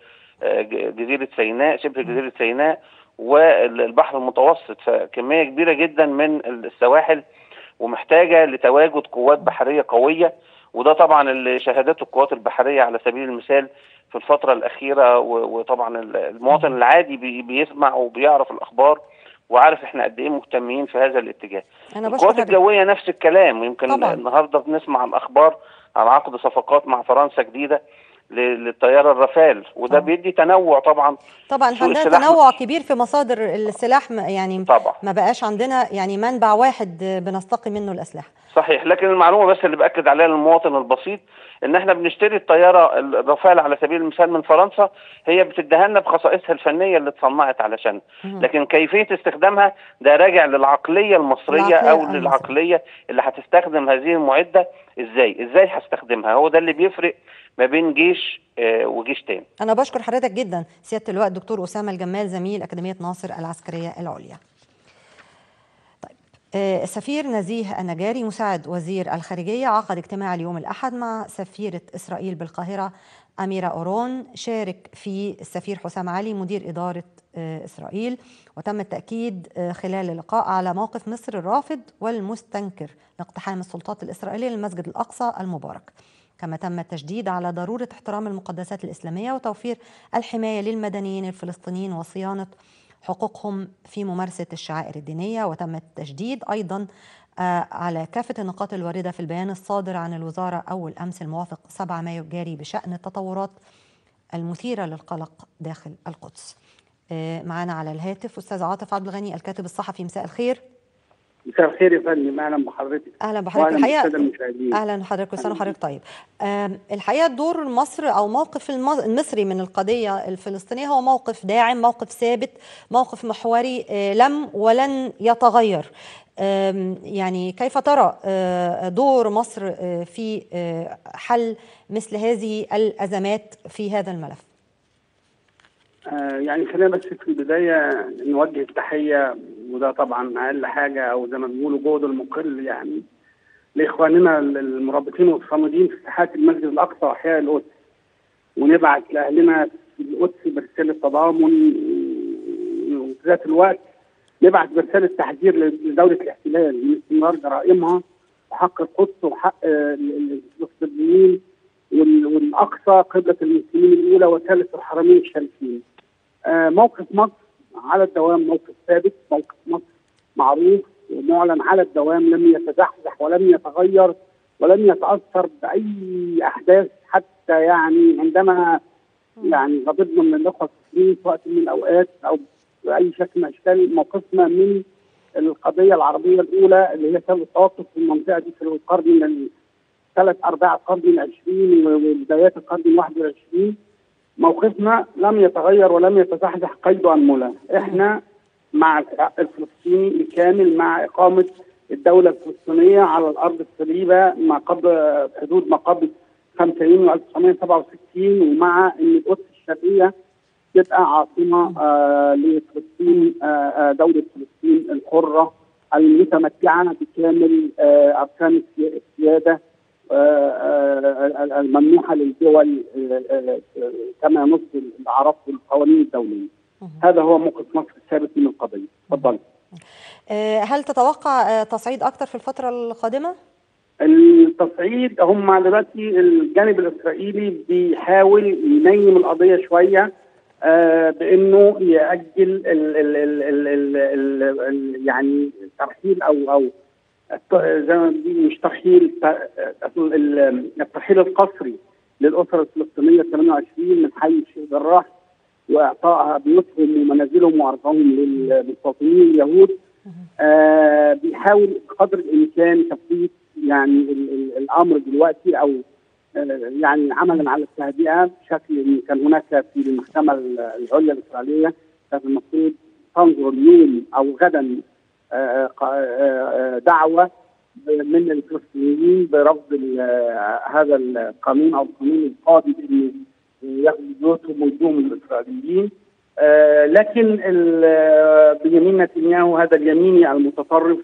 وجزيره سيناء شبه جزيره سيناء والبحر المتوسط فكميه كبيره جدا من السواحل ومحتاجه لتواجد قوات بحريه قويه وده طبعا اللي شهدته القوات البحريه على سبيل المثال في الفتره الاخيره و- وطبعا المواطن العادي بي- بيسمع وبيعرف الاخبار وعارف احنا قد ايه مهتمين في هذا الاتجاه انا بشكر القوات حضرتك الجويه نفس الكلام ويمكن طبعاً. النهارده بنسمع عن اخبار عن عقد صفقات مع فرنسا جديده ل- للطياره الرافال وده طبعاً. بيدي تنوع طبعا طبعا سوق عندنا السلاح تنوع كبير في مصادر السلاح م- يعني طبعا ما بقاش عندنا يعني منبع واحد بنستقي منه الاسلحه صحيح لكن المعلومه بس اللي باكد عليها للمواطن البسيط ان احنا بنشتري الطياره الرافال على سبيل المثال من فرنسا هي بتديها لنا بخصائصها الفنيه اللي اتصنعت علشان لكن كيفيه استخدامها ده راجع للعقليه المصريه العقلية او المصرية. للعقليه اللي هتستخدم هذه المعده ازاي ازاي هستخدمها هو ده اللي بيفرق ما بين جيش آه، وجيش تاني انا بشكر حضرتك جدا سياده اللواء الدكتور اسامه الجمال زميل اكاديميه ناصر العسكريه العليا طيب آه، السفير نزيه النجاري مساعد وزير الخارجيه عقد اجتماع اليوم الاحد مع سفيره اسرائيل بالقاهره اميره اورون شارك فيه السفير حسام علي مدير اداره آه، اسرائيل وتم التاكيد آه، خلال اللقاء على موقف مصر الرافض والمستنكر لاقتحام السلطات الاسرائيليه للمسجد الاقصى المبارك كما تم التشديد على ضرورة احترام المقدسات الإسلامية وتوفير الحماية للمدنيين الفلسطينيين وصيانة حقوقهم في ممارسة الشعائر الدينية وتم التشديد أيضا آه، على كافة النقاط الواردة في البيان الصادر عن الوزارة أول أمس الموافق 7 مايو الجاري بشأن التطورات المثيرة للقلق داخل القدس آه، معنا على الهاتف أستاذ عاطف عبد الغني الكاتب الصحفي مساء الخير مساء الخير يا فندم اهلا بحضرتك اهلا بحضرتك واهلا الحقيقه بالساده المشاهدين اهلا بحضرتك كل سنه أهلاً وحضرتك طيب آم، الحقيقه دور مصر او موقف الم- المصري من القضيه الفلسطينيه هو موقف داعم موقف ثابت موقف محوري آه، لم ولن يتغير آم، يعني كيف ترى آه، دور مصر آه، في آه، حل مثل هذه الازمات في هذا الملف آه يعني خلينا بس في البدايه نوجه التحيه وده طبعا اقل حاجه او زي ما بيقولوا جهد المقل يعني لاخواننا المرابطين والصامدين في ساحات المسجد الاقصى واحياء القدس ونبعت لاهلنا في القدس برساله تضامن وفي ذات الوقت نبعت برساله تحذير لدوله الاحتلال من استمرار جرائمها وحق القدس وحق آه، الفلسطينيين وال- والاقصى قبله المسلمين الاولى وثالث الحرمين الشريفين. آه، موقف مصر على الدوام موقف ثابت، موقف مصر معروف ومعلن على الدوام لم يتزحزح ولم يتغير ولم يتاثر باي احداث حتى يعني عندما يعني غضبنا من الاخوه المسلمين في وقت من الاوقات او باي شكل من الاشكال موقفنا من القضيه العربيه الاولى اللي هي سبب التوقف في المنطقه دي في القرن من ثلاث ارباع القرن العشرين وبدايات القرن الواحد والعشرين موقفنا لم يتغير ولم يتزحزح قيد انمله، احنا مع الفلسطيني الكامل مع اقامه الدوله الفلسطينيه على الارض الصليبه ما قبل حدود ما قبل 5 يونيو 1967 ومع ان القدس الشرقيه تبقى عاصمه آه لفلسطين آه آه دوله فلسطين الحره المتمتعه بكامل آه اركان السي- السياده آه، آه، الممنوحه للدول آه، آه، آه، كما ينص العرب والقوانين الدوليه. هذا هو موقف مصر الثابت من القضيه. تفضل. آه، هل تتوقع آه، تصعيد اكثر في الفتره القادمه التصعيد هم دلوقتي الجانب الاسرائيلي بيحاول ينيم القضيه شويه آه، بانه ياجل ال ال ال ال ال ال ال يعني ترحيل او او الت- زي ما بيقولوا مش ترحيل ت- ال- الترحيل القسري للاسر الفلسطينيه 28 من حي الشيخ جراح واعطائها بيوتهم ومنازلهم وارضهم للمستوطنين اليهود آه بيحاول قدر الامكان تثبيت يعني ال ال الامر دلوقتي او آه يعني عملا على التهدئه بشكل ان كان هناك في المحكمه العليا الاسرائيليه كانت المفروض تنظر اليوم او غدا آه، آه، آه، دعوه من الفلسطينيين برفض ال- آه، هذا القانون او القانون القاضي بانه ياخذوا بيوتهم ويدوهم للاسرائيليين آه، لكن ال- آه، بنيامين نتنياهو هذا اليميني المتطرف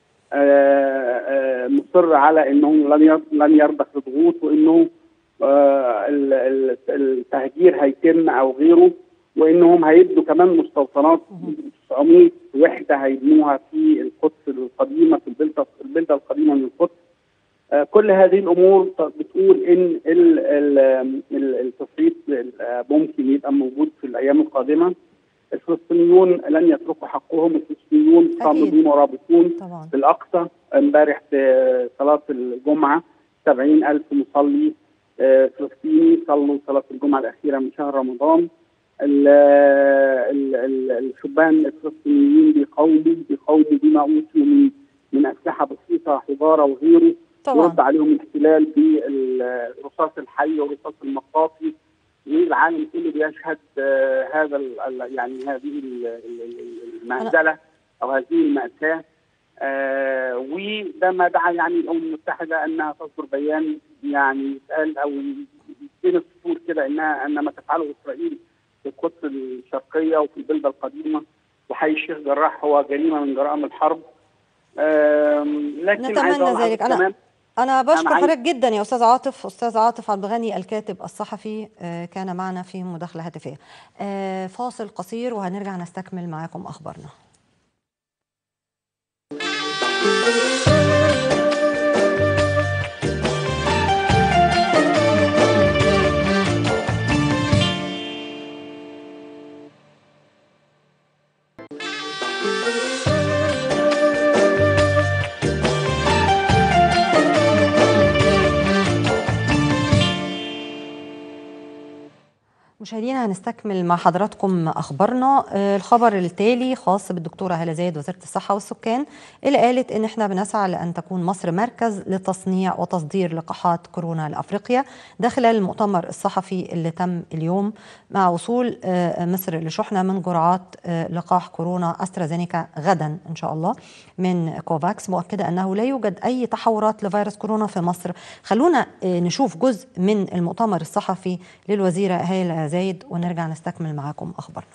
آه، آه، مصر على انه لن ير- لن يرضخ لضغوط وانه آه، ال- ال- التهجير هيتم او غيره وانهم هيبدوا كمان مستوطنات 900 وحده هيبنوها في القدس القديمه في البلده البلده القديمه من القدس آه، كل هذه الامور ت- بتقول ان ال- ال- ال- التصعيد آه، ممكن يبقى موجود في الايام القادمه الفلسطينيون لن يتركوا حقهم الفلسطينيون أكيد. صامدون ورابطون طبعا في الأقصى امبارح في صلاة الجمعة سبعين ألف مصلي آه، فلسطيني صلوا صلاة الجمعة الأخيرة من شهر رمضان ال- ال- ال- الشبان الفلسطينيين بيقاوموا بيقاوموا بما أوتوا من من أسلحة بسيطة حجارة وغيره طبعا يرد عليهم الاحتلال بالرصاص الحي والرصاص المطاطي والعالم كله بيشهد آه، هذا ال- ال- يعني هذه ال- ال- ال- المهزله او هذه الماساه آه وده ما دعا يعني الامم المتحده انها تصدر بيان يعني يتقال او بين السطور كده انها ان ما تفعله اسرائيل في القدس الشرقيه وفي البلده القديمه وحي الشيخ جراح هو جريمه من جرائم الحرب آم، لكن نتمنى عايز أقول ذلك. أنا- كمان أنا بشكر عايز- حضرتك جدا يا أستاذ عاطف أستاذ عاطف عبد الغني الكاتب الصحفي آه، كان معنا في مداخلة هاتفية آه، فاصل قصير وهنرجع نستكمل معاكم أخبارنا مشاهدينا هنستكمل مع حضراتكم اخبارنا آه، الخبر التالي خاص بالدكتوره هاله زايد وزيره الصحه والسكان اللي قالت ان احنا بنسعى لان تكون مصر مركز لتصنيع وتصدير لقاحات كورونا لافريقيا ده خلال المؤتمر الصحفي اللي تم اليوم مع وصول آه، مصر لشحنه من جرعات آه، لقاح كورونا استرازينيكا غدا ان شاء الله من كوفاكس مؤكده انه لا يوجد اي تحورات لفيروس كورونا في مصر خلونا آه، نشوف جزء من المؤتمر الصحفي للوزيره هاله زايد ونرجع نستكمل معاكم اخبارنا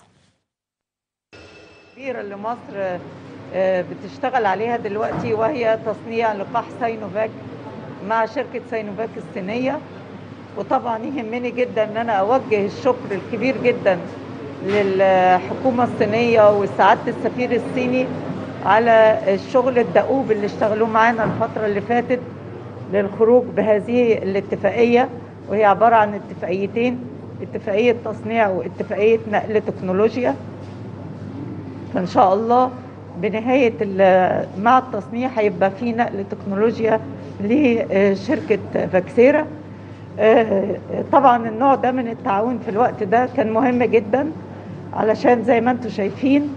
كبيرة اللي مصر آه، بتشتغل عليها دلوقتي وهي تصنيع لقاح ساينوفاك مع شركة ساينوفاك الصينية وطبعا يهمني جدا ان انا اوجه الشكر الكبير جدا للحكومة الصينية وسعادة السفير الصيني على الشغل الدؤوب اللي اشتغلوه معانا الفترة اللي فاتت للخروج بهذه الاتفاقية وهي عبارة عن اتفاقيتين اتفاقية تصنيع واتفاقية نقل تكنولوجيا فان شاء الله بنهايه ال- مع التصنيع هيبقى في نقل تكنولوجيا لشركه فاكسيرا آه، طبعا النوع ده من التعاون في الوقت ده كان مهم جدا علشان زي ما انتم شايفين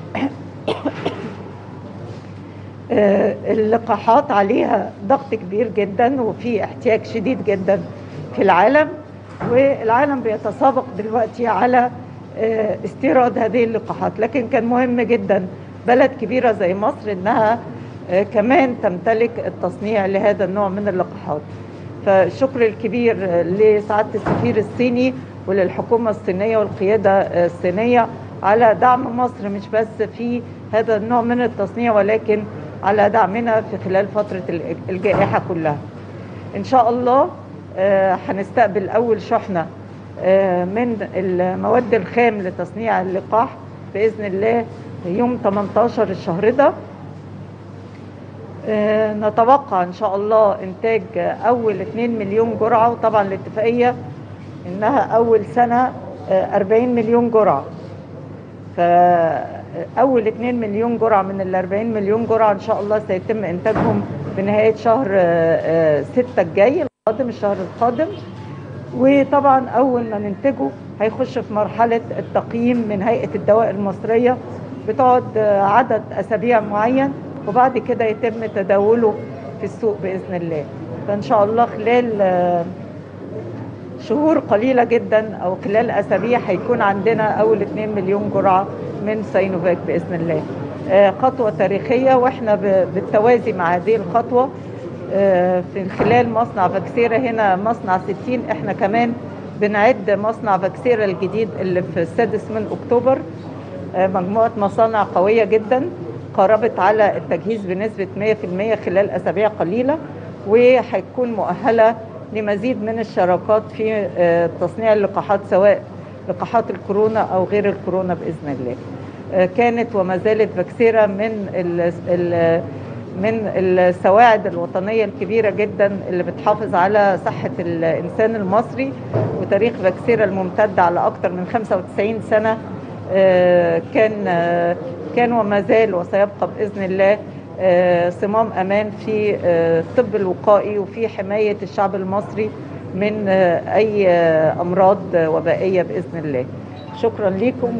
آه، اللقاحات عليها ضغط كبير جدا وفي احتياج شديد جدا في العالم والعالم بيتسابق دلوقتي على آه، استيراد هذه اللقاحات لكن كان مهم جدا بلد كبيرة زي مصر انها آه، كمان تمتلك التصنيع لهذا النوع من اللقاحات فالشكر الكبير آه، لسعادة السفير الصيني وللحكومة الصينية والقيادة آه، الصينية على دعم مصر مش بس في هذا النوع من التصنيع ولكن على دعمنا في خلال فترة الج- الجائحة كلها إن شاء الله آه، هنستقبل أول شحنة آه، من المواد الخام لتصنيع اللقاح بإذن الله يوم 18 الشهر ده آه، نتوقع إن شاء الله إنتاج آه، أول 2 مليون جرعة وطبعا الاتفاقية إنها أول سنة آه، 40 مليون جرعة فأول 2 مليون جرعة من ال 40 مليون جرعة إن شاء الله سيتم إنتاجهم بنهاية شهر 6 الجاي القادم الشهر القادم وطبعا أول ما ننتجه هيخش في مرحلة التقييم من هيئة الدواء المصرية بتقعد آه، عدد أسابيع معين وبعد كده يتم تداوله في السوق بإذن الله فإن شاء الله خلال آه، شهور قليلة جدا أو خلال أسابيع هيكون عندنا أول 2 مليون جرعة من ساينوفاك بإذن الله آه، خطوة تاريخية وإحنا ب- بالتوازي مع هذه الخطوة آه، في خلال مصنع فاكسيرا هنا مصنع 60 إحنا كمان بنعد مصنع فاكسيرا الجديد اللي في السادس من أكتوبر آه، مجموعة مصانع قوية جدا قربت على التجهيز بنسبة 100% خلال أسابيع قليلة وهتكون مؤهلة لمزيد من الشراكات في آه، تصنيع اللقاحات سواء لقاحات الكورونا أو غير الكورونا بإذن الله آه، كانت وما زالت فاكسيرا من ال ال من السواعد الوطنية الكبيرة جدا اللي بتحافظ على صحة الإنسان المصري وتاريخ فاكسيرا الممتد على أكثر من 95 سنة آه، كان آه، كان وما زال وسيبقى باذن الله آه، صمام امان في آه، الطب الوقائي وفي حمايه الشعب المصري من آه، اي آه، امراض آه، وبائيه باذن الله شكرا لكم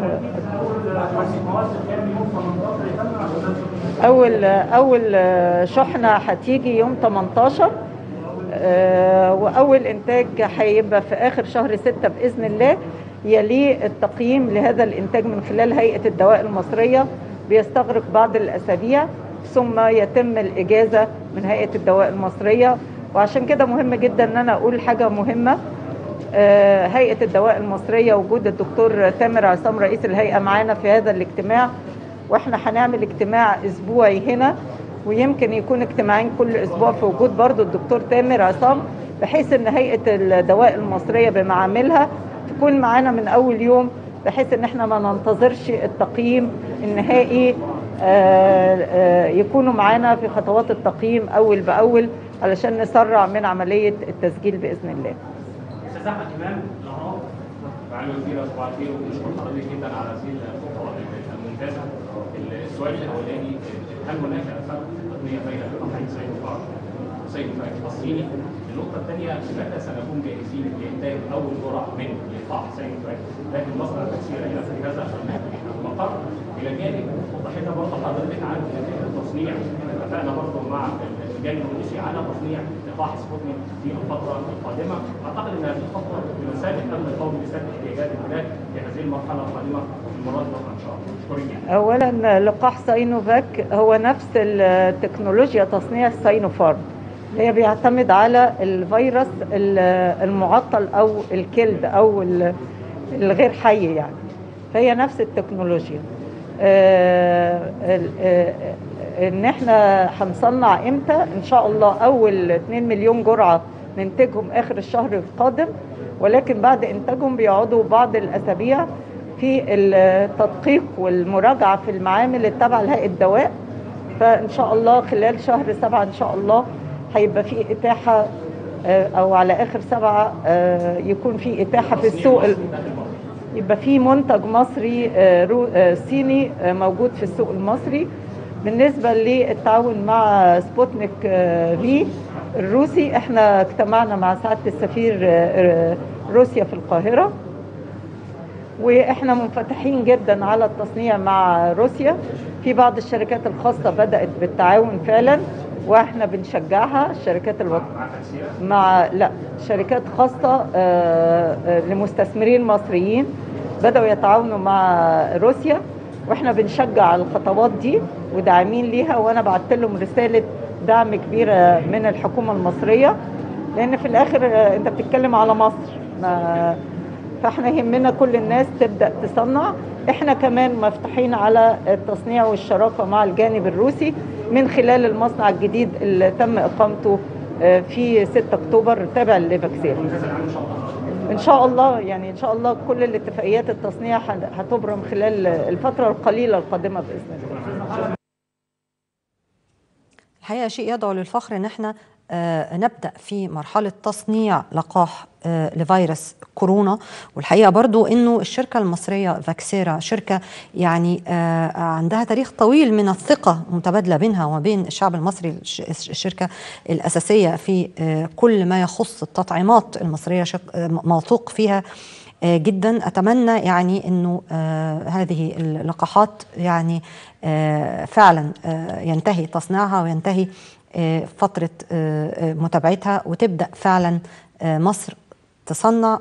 اول اول آه، شحنه هتيجي يوم 18 آه، واول انتاج هيبقى في اخر شهر 6 باذن الله يليه التقييم لهذا الانتاج من خلال هيئه الدواء المصريه بيستغرق بعض الاسابيع ثم يتم الاجازه من هيئه الدواء المصريه وعشان كده مهم جدا ان انا اقول حاجه مهمه آه، هيئه الدواء المصريه وجود الدكتور تامر عصام رئيس الهيئه معانا في هذا الاجتماع واحنا هنعمل اجتماع اسبوعي هنا ويمكن يكون اجتماعين كل اسبوع في وجود برضو الدكتور تامر عصام بحيث ان هيئه الدواء المصريه بمعاملها تكون معانا من اول يوم بحيث ان احنا ما ننتظرش التقييم النهائي آه، آه، يكونوا معانا في خطوات التقييم اول باول علشان نسرع من عمليه التسجيل باذن الله. استاذ احمد امام الاهرام معالي الوزير صباح الخير وبنشكر حضرتك جدا على هذه الخطوه الممتازه السؤال الاولاني هل هناك فرق تقنيه بين اللقاحين ساينوفارم ساينوفاك الصيني النقطه الثانيه متى سنكون جاهزين لانتاج اول جرعه من لقاح ساينوفاك لكن مصنع تكسير ينفذ هذا المقر الى جانب وضحنا برضه حضرتك عن فكره التصنيع اتفقنا برضه مع الجانب الروسي على تصنيع لقاح سبوتنيك في الفتره القادمه اعتقد ان هذه الخطوه بمثابه امن قومي لسد احتياجات البلاد في هذه المرحله القادمه في المرات الاخرى ان شاء الله شكرا جدا اولا لقاح ساينوفاك هو نفس التكنولوجيا تصنيع الساينوفارم اللي هي بيعتمد على الفيروس ال- المعطل او الكلد او ال- الغير حي يعني فهي نفس التكنولوجيا آه، ال- آه، ان احنا هنصنع امتى ان شاء الله اول 2 مليون جرعه ننتجهم اخر الشهر القادم ولكن بعد انتاجهم بيقعدوا بعض الاسابيع في التدقيق والمراجعه في المعامل التابعه لهيئه الدواء فان شاء الله خلال شهر سبعة ان شاء الله هيبقى في اتاحه آه، او على اخر سبعة آه، يكون في اتاحه في السوق ال- يبقى في منتج مصري آه، رو- آه، صيني آه، موجود في السوق المصري بالنسبة للتعاون مع سبوتنيك آه، في الروسي احنا اجتمعنا مع سعادة السفير آه، آه، روسيا في القاهرة واحنا منفتحين جدا على التصنيع مع روسيا في بعض الشركات الخاصة بدأت بالتعاون فعلا واحنا بنشجعها الشركات الوط... مع لا شركات خاصة آه، آه، لمستثمرين مصريين بدأوا يتعاونوا مع روسيا واحنا بنشجع الخطوات دي وداعمين ليها وانا بعت لهم رسالة دعم كبيرة من الحكومة المصرية لان في الاخر آه، انت بتتكلم على مصر ما فاحنا يهمنا كل الناس تبدا تصنع احنا كمان مفتوحين على التصنيع والشراكه مع الجانب الروسي من خلال المصنع الجديد اللي تم اقامته آه، في 6 اكتوبر تابع لفاكسير ان شاء الله يعني ان شاء الله كل الاتفاقيات التصنيع هت- هتبرم خلال الفتره القليله القادمه باذن الله الحقيقه شيء يدعو للفخر ان احنا آه، نبدا في مرحله تصنيع لقاح آه، لفيروس كورونا والحقيقه برضو انه الشركه المصريه فاكسيرا شركه يعني آه، عندها تاريخ طويل من الثقه متبادله بينها وما بين الشعب المصري الش- الشركه الاساسيه في آه، كل ما يخص التطعيمات المصريه شق- آه، موثوق فيها آه، جدا اتمنى يعني انه آه، هذه اللقاحات يعني آه، فعلا آه، ينتهي تصنيعها وينتهي آه، فتره آه، آه، متابعتها وتبدا فعلا آه، مصر تصنع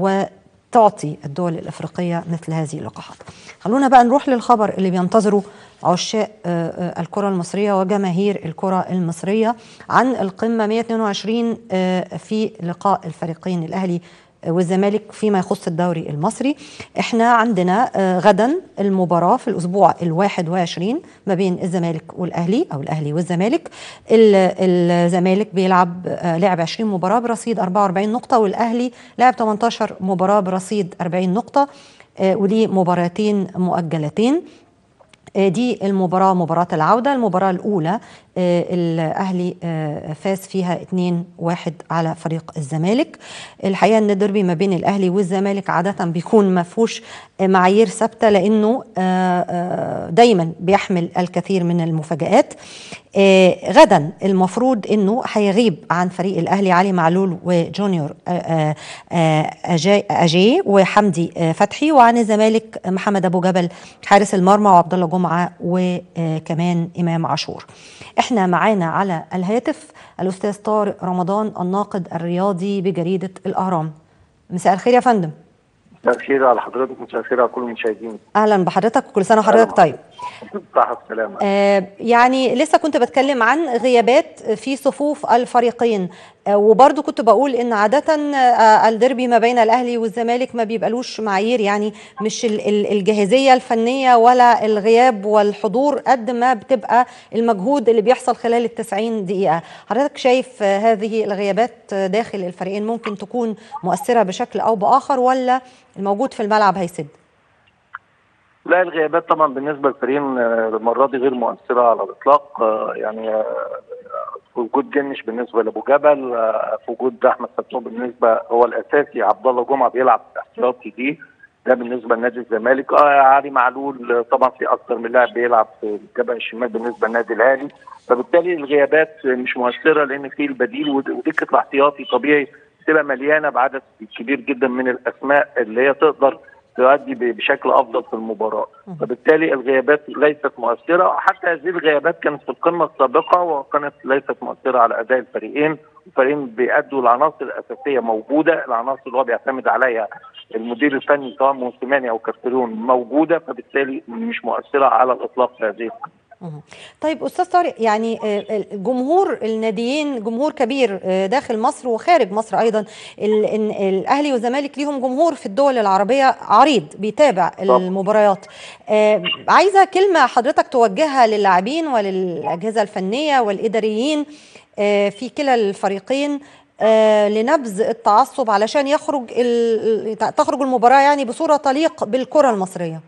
وتعطي الدول الافريقيه مثل هذه اللقاحات. خلونا بقى نروح للخبر اللي بينتظره عشاق آه، آه، الكره المصريه وجماهير الكره المصريه عن القمه 122 آه، في لقاء الفريقين الاهلي والزمالك فيما يخص الدوري المصري احنا عندنا آه، غدا المباراة في الأسبوع الواحد وعشرين ما بين الزمالك والأهلي أو الأهلي والزمالك ال- الزمالك بيلعب آه، لعب 20 مباراة برصيد 44 نقطة والأهلي لعب 18 مباراة برصيد 40 نقطة آه، وليه مباراتين مؤجلتين آه، دي المباراة مباراة العودة المباراة الأولى آه، الأهلي آه، فاز فيها 2-1 على فريق الزمالك الحقيقة أن الدربي ما بين الأهلي والزمالك عادة بيكون ما فيهوش آه، معايير ثابتة لأنه آه، آه، دايما بيحمل الكثير من المفاجآت آه، غدا المفروض أنه هيغيب عن فريق الأهلي علي معلول وجونيور آه، آه، آه، أجاي- أجاي وحمدي آه، فتحي وعن الزمالك محمد أبو جبل حارس المرمى وعبد الله جمعة وكمان إمام عاشور احنا معانا على الهاتف الأستاذ طارق رمضان الناقد الرياضي بجريدة الأهرام مساء الخير يا فندم مساء الخير على حضرتك مساء الخير على كل المشاهدين أهلا بحضرتك وكل سنة وحضرتك طيب صحة السلامة آه، يعني لسه كنت بتكلم عن غيابات في صفوف الفريقين آه، وبرضو كنت بقول ان عادة آه، الديربي ما بين الاهلي والزمالك ما بيبقالوش معايير يعني مش ال- ال- الجاهزية الفنية ولا الغياب والحضور قد ما بتبقى المجهود اللي بيحصل خلال التسعين دقيقة حضرتك شايف آه، هذه الغيابات آه، داخل الفريقين ممكن تكون مؤثرة بشكل او بآخر ولا الموجود في الملعب هيسد لا الغيابات طبعا بالنسبة للفريقين آه، المرة دي غير مؤثرة على الإطلاق آه، يعني آه، في وجود جنش بالنسبة لأبو جبل آه، في وجود أحمد فتوح بالنسبة هو الأساسي عبد الله جمعة بيلعب احتياطي دي ده بالنسبه لنادي الزمالك اه علي معلول آه، طبعا في اكثر من لاعب بيلعب في الجبهه الشمال بالنسبه للنادي الاهلي فبالتالي الغيابات مش مؤثره لان في البديل ود- ودكه الاحتياطي طبيعي تبقى مليانه بعدد كبير جدا من الاسماء اللي هي تقدر تؤدي ب- بشكل افضل في المباراه فبالتالي الغيابات ليست مؤثره حتى هذه الغيابات كانت في القمه السابقه وكانت ليست مؤثره على اداء الفريقين الفريقين بيأدوا العناصر الاساسيه موجوده العناصر اللي هو بيعتمد عليها المدير الفني سواء موسيماني او كارتيرون موجوده فبالتالي مش مؤثره على الاطلاق في هذه القمه مهم. طيب استاذ طارق يعني آه، جمهور الناديين جمهور كبير آه، داخل مصر وخارج مصر ايضا ال- إن- الاهلي والزمالك ليهم جمهور في الدول العربيه عريض بيتابع طبعا. المباريات آه، عايزه كلمه حضرتك توجهها للاعبين وللاجهزه الفنيه والاداريين آه، في كلا الفريقين آه، لنبذ التعصب علشان يخرج ال- تخرج المباراه يعني بصوره تليق بالكره المصريه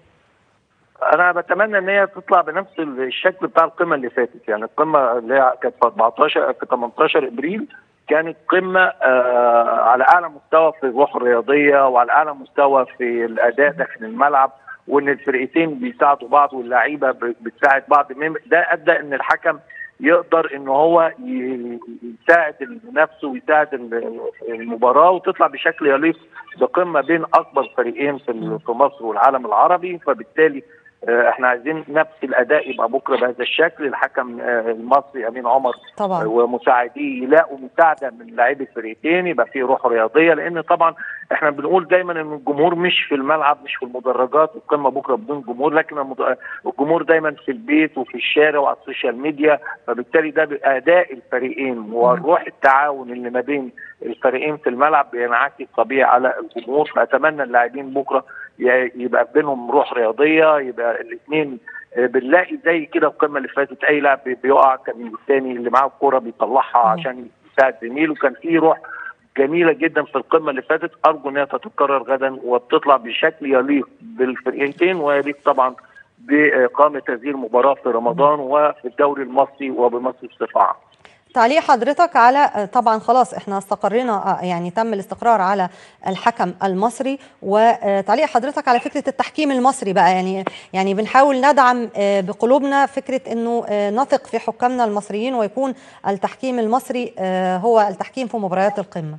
انا بتمنى ان هي تطلع بنفس الشكل بتاع القمه اللي فاتت يعني القمه اللي هي كانت في 14 في 18 ابريل كانت قمه آه على اعلى مستوى في الروح الرياضيه وعلى اعلى مستوى في الاداء داخل الملعب وان الفرقتين بيساعدوا بعض واللعيبه ب- بتساعد بعض مم- ده ادى ان الحكم يقدر ان هو ي- يساعد نفسه ويساعد ال- المباراه وتطلع بشكل يليق بقمه بين اكبر فريقين في ال- في مصر والعالم العربي فبالتالي آه، احنا عايزين نفس الاداء يبقى بكره بهذا الشكل الحكم آه، المصري امين عمر طبعا ومساعديه يلاقوا مساعده من لاعبي الفريقين يبقى في روح رياضيه لان طبعا احنا بنقول دايما ان الجمهور مش في الملعب مش في المدرجات القمه بكره بدون جمهور لكن المد- الجمهور دايما في البيت وفي الشارع وعلى السوشيال ميديا فبالتالي ده اداء الفريقين والروح التعاون اللي ما بين الفريقين في الملعب بينعكس طبيعي على الجمهور فاتمنى اللاعبين بكره ي- يبقى بينهم روح رياضيه يبقى الاثنين بنلاقي زي كده القمه اللي فاتت اي لاعب بي- بيقع كان الثاني اللي معاه الكوره بيطلعها عشان يساعد زميله كان في روح جميله جدا في القمه اللي فاتت ارجو انها تتكرر غدا وبتطلع بشكل يليق بالفرقتين ويليق طبعا باقامه هذه المباراه في رمضان وفي الدوري المصري وبمصر بصفه عامه. تعليق حضرتك على طبعا خلاص احنا استقرينا آه، يعني تم الاستقرار على الحكم المصري وتعليق حضرتك على فكره التحكيم المصري بقى يعني يعني بنحاول ندعم آه، بقلوبنا فكره انه آه، نثق في حكامنا المصريين ويكون التحكيم المصري آه، هو التحكيم في مباريات القمه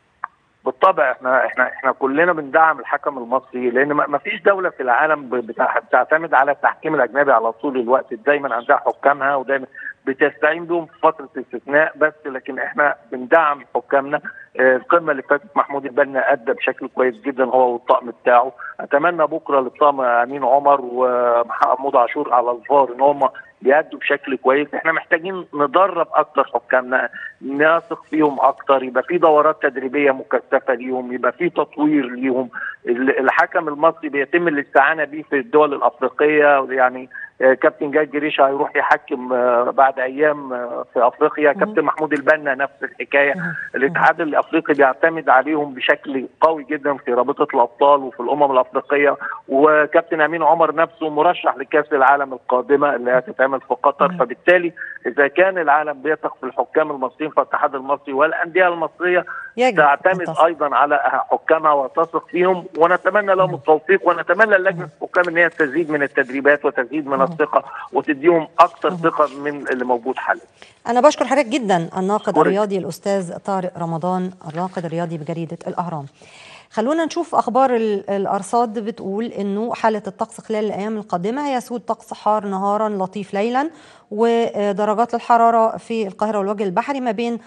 بالطبع احنا احنا احنا كلنا بندعم الحكم المصري لان ما ما فيش دوله في العالم ب- بتاع- بتعتمد على التحكيم الاجنبي على طول الوقت دايما عندها حكامها ودايما بتستعين بهم في فتره استثناء بس لكن احنا بندعم حكامنا آه، القمه اللي فاتت محمود البنا ادى بشكل كويس جدا هو والطقم بتاعه اتمنى بكره للطقم امين عمر ومحمود عاشور على الفار ان هم بيأدوا بشكل كويس احنا محتاجين ندرب اكتر حكامنا نثق فيهم اكتر يبقى في دورات تدريبيه مكثفه ليهم يبقى في تطوير ليهم ال- الحكم المصري بيتم الاستعانه بيه في الدول الافريقيه يعني آه، كابتن جاد جريشة هيروح يحكم آه، بعد ايام آه، في افريقيا كابتن محمود البنا نفس الحكايه الاتحاد الافريقي بيعتمد عليهم بشكل قوي جدا في رابطه الابطال وفي الامم الافريقيه وكابتن امين عمر نفسه مرشح لكاس العالم القادمه اللي هتتعمل في قطر فبالتالي اذا كان العالم بيثق في الحكام المصريين فالاتحاد المصري والانديه المصريه يجب تعتمد ايضا على حكامها وتثق فيهم ونتمنى لهم التوفيق ونتمنى لجنه الحكام ان هي تزيد من التدريبات وتزيد من الثقه وتديهم اكثر ثقه من اللي موجود حاليا أنا بشكر حضرتك جدا الناقد أشكرك. الرياضي الأستاذ طارق رمضان الناقد الرياضي بجريدة الأهرام خلونا نشوف أخبار ال- الأرصاد بتقول إنه حالة الطقس خلال الأيام القادمة هيسود طقس حار نهارا لطيف ليلا ودرجات الحرارة في القاهرة والوجه البحري ما بين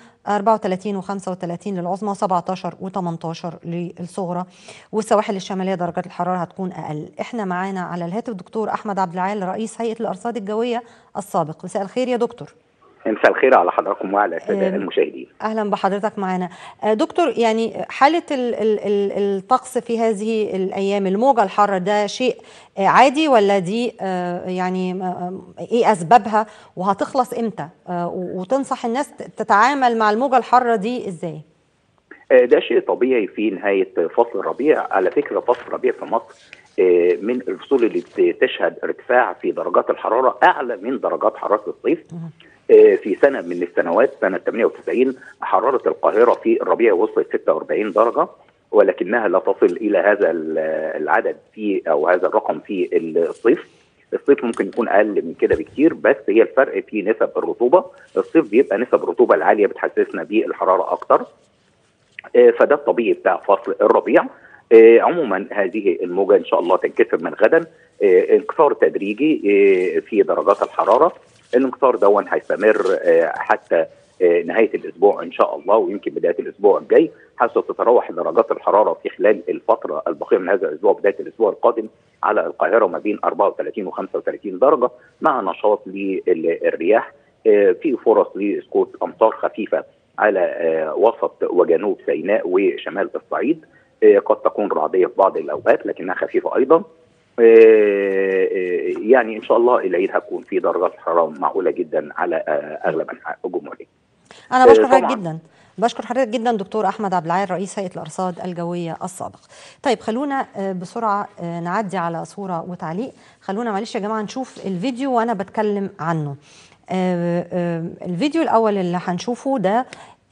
34 و 35 للعظمى و17 و18 للصغرى والسواحل الشمالية درجات الحرارة هتكون أقل احنا معانا على الهاتف دكتور أحمد عبد العال رئيس هيئة الأرصاد الجوية السابق مساء الخير يا دكتور مساء الخير على حضراتكم وعلى الساده آم، المشاهدين اهلا بحضرتك معانا آه، دكتور يعني حاله ال- ال- ال- الطقس في هذه الايام الموجه الحاره ده شيء آه، عادي ولا دي آه، يعني آه، ايه اسبابها وهتخلص امتى آه، و- وتنصح الناس ت- تتعامل مع الموجه الحاره دي ازاي آه، ده شيء طبيعي في نهايه فصل الربيع على فكره فصل الربيع في مصر آه، من الفصول اللي بت- تشهد ارتفاع في درجات الحراره اعلى من درجات حراره الصيف آه، في سنه من السنوات سنه 98 حراره القاهره في الربيع وصلت 46 درجه ولكنها لا تصل الى هذا العدد في او هذا الرقم في الصيف الصيف ممكن يكون اقل من كده بكتير بس هي الفرق في نسب الرطوبه الصيف بيبقى نسب الرطوبه العاليه بتحسسنا بالحراره اكتر فده الطبيعي بتاع فصل الربيع عموما هذه الموجه ان شاء الله تنكسر من غدا انكسار تدريجي في درجات الحراره الانكسار دون هيستمر حتى نهايه الاسبوع ان شاء الله ويمكن بدايه الاسبوع الجاي حيث تتراوح درجات الحراره في خلال الفتره الباقيه من هذا الاسبوع بدايه الاسبوع القادم على القاهره ما بين 34 و 35 درجه مع نشاط للرياح في فرص لاسقوط امطار خفيفه على وسط وجنوب سيناء وشمال الصعيد قد تكون رعديه في بعض الاوقات لكنها خفيفه ايضا يعني ان شاء الله العيد هتكون في درجات حراره معقوله جدا على اغلب انحاء الجمهوريه. انا بشكر حضرتك جدا بشكر حضرتك جدا دكتور احمد عبد العال رئيس هيئه الارصاد الجويه السابق. طيب خلونا بسرعه نعدي على صوره وتعليق، خلونا معلش يا جماعه نشوف الفيديو وانا بتكلم عنه. الفيديو الاول اللي هنشوفه ده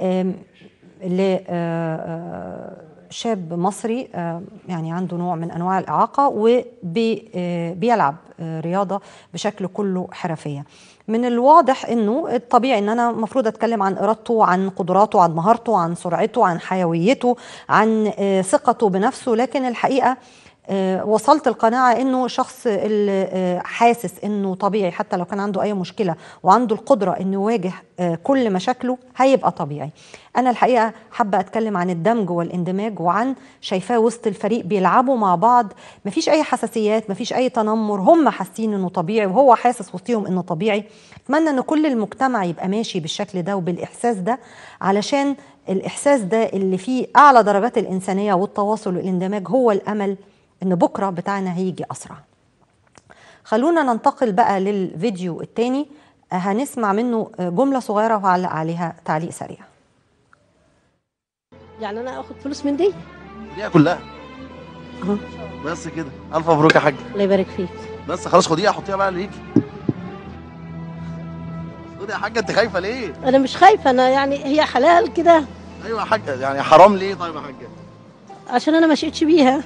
شاب مصري يعني عنده نوع من انواع الاعاقه وبيلعب رياضه بشكل كله حرفيه من الواضح انه الطبيعي ان انا المفروض اتكلم عن ارادته عن قدراته عن مهارته عن سرعته عن حيويته عن ثقته بنفسه لكن الحقيقه وصلت القناعة أنه شخص حاسس أنه طبيعي حتى لو كان عنده أي مشكلة وعنده القدرة أنه يواجه كل مشاكله هيبقى طبيعي أنا الحقيقة حابة أتكلم عن الدمج والاندماج وعن شايفاه وسط الفريق بيلعبوا مع بعض مفيش أي حساسيات مفيش أي تنمر هم حاسين أنه طبيعي وهو حاسس وسطهم أنه طبيعي أتمنى أن كل المجتمع يبقى ماشي بالشكل ده وبالإحساس ده علشان الإحساس ده اللي فيه أعلى درجات الإنسانية والتواصل والاندماج هو الأمل ان بكره بتاعنا هيجي اسرع خلونا ننتقل بقى للفيديو الثاني هنسمع منه جمله صغيره وهعلق عليها تعليق سريع يعني انا اخد فلوس من دي دي كلها اهو بس كده الف مبروك يا حاج الله يبارك فيك بس خلاص خديها حطيها بقى ليكي خدي يا حاجه انت خايفه ليه انا مش خايفه انا يعني هي حلال كده ايوه يا حاجه يعني حرام ليه طيب يا حاجه عشان انا ما شئتش بيها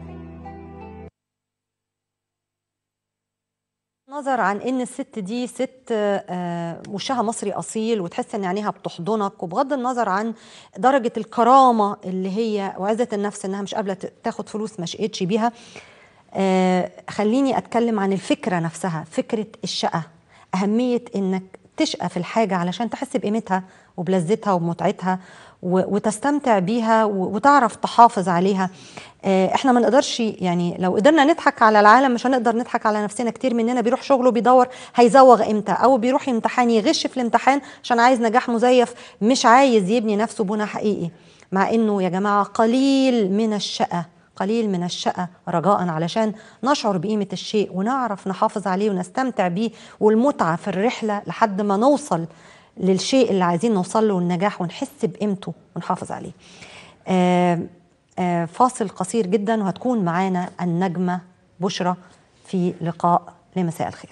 نظر عن ان الست دي ست وشها مصري اصيل وتحس ان عينيها بتحضنك وبغض النظر عن درجه الكرامه اللي هي وعزه النفس انها مش قابله تاخد فلوس ما شقتش بيها خليني اتكلم عن الفكره نفسها فكره الشقه اهميه انك تشقى في الحاجه علشان تحس بقيمتها وبلذتها وبمتعتها وتستمتع بيها وتعرف تحافظ عليها احنا ما نقدرش يعني لو قدرنا نضحك على العالم مش هنقدر نضحك على نفسنا كتير مننا بيروح شغله بيدور هيزوغ امتى او بيروح امتحان يغش في الامتحان عشان عايز نجاح مزيف مش عايز يبني نفسه بنى حقيقي مع انه يا جماعه قليل من الشقه قليل من الشقة رجاء علشان نشعر بقيمة الشيء ونعرف نحافظ عليه ونستمتع بيه والمتعة في الرحلة لحد ما نوصل للشيء اللي عايزين نوصل له النجاح ونحس بقيمته ونحافظ عليه آآ آآ فاصل قصير جدا وهتكون معانا النجمة بشرى في لقاء لمساء الخير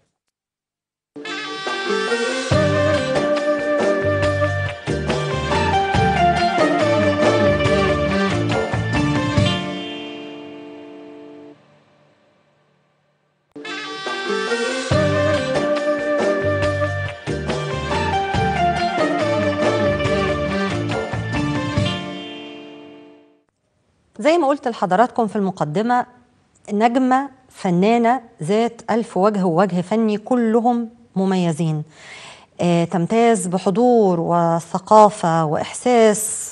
زي ما قلت لحضراتكم في المقدمة نجمة فنانة ذات ألف وجه ووجه فني كلهم مميزين آه تمتاز بحضور وثقافة وإحساس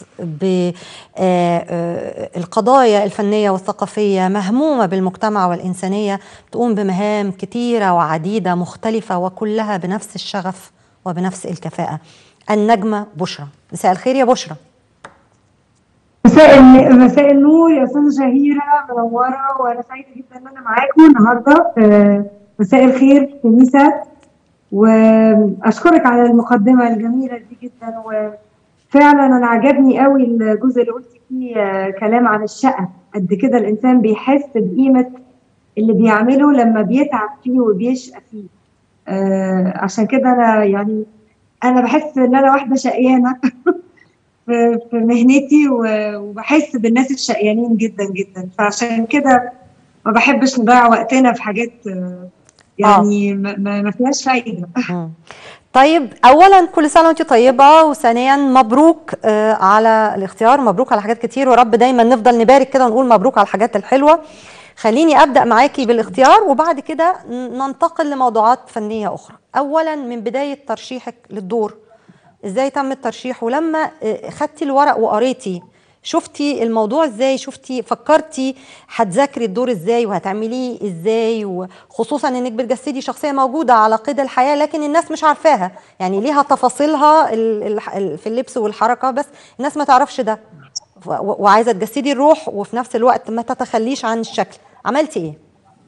بالقضايا الفنية والثقافية مهمومة بالمجتمع والإنسانية تقوم بمهام كتيرة وعديدة مختلفة وكلها بنفس الشغف وبنفس الكفاءة النجمة بشرى مساء الخير يا بشرى مساء مساء النور يا استاذه شهيره منوره وانا سعيده جدا ان انا معاكم النهارده في مساء الخير في ميسات واشكرك على المقدمه الجميله دي جدا وفعلا انا عجبني قوي الجزء اللي قلتي فيه كلام عن الشقه قد كده الانسان بيحس بقيمه اللي بيعمله لما بيتعب فيه وبيشقى فيه آه عشان كده انا يعني انا بحس ان انا واحده شقيانه في في مهنتي و- وبحس بالناس الشقيانين جدا جدا فعشان كده ما بحبش نضيع وقتنا في حاجات آه، يعني ما ما- ما فيهاش فايده مم. طيب اولا كل سنه وانت طيبه وثانيا مبروك آه، على الاختيار مبروك على حاجات كتير ورب دايما نفضل نبارك كده ونقول مبروك على الحاجات الحلوه خليني ابدا معاكي بالاختيار وبعد كده ن- ننتقل لموضوعات فنيه اخرى اولا من بدايه ترشيحك للدور ازاي تم الترشيح ولما آه، خدتي الورق وقريتي شفتي الموضوع ازاي شفتي فكرتي هتذاكري الدور ازاي وهتعمليه ازاي وخصوصا انك بتجسدي شخصيه موجوده على قيد الحياه لكن الناس مش عارفاها يعني ليها تفاصيلها ال- ال- ال- في اللبس والحركه بس الناس ما تعرفش ده و- و- وعايزه تجسدي الروح وفي نفس الوقت ما تتخليش عن الشكل عملتي ايه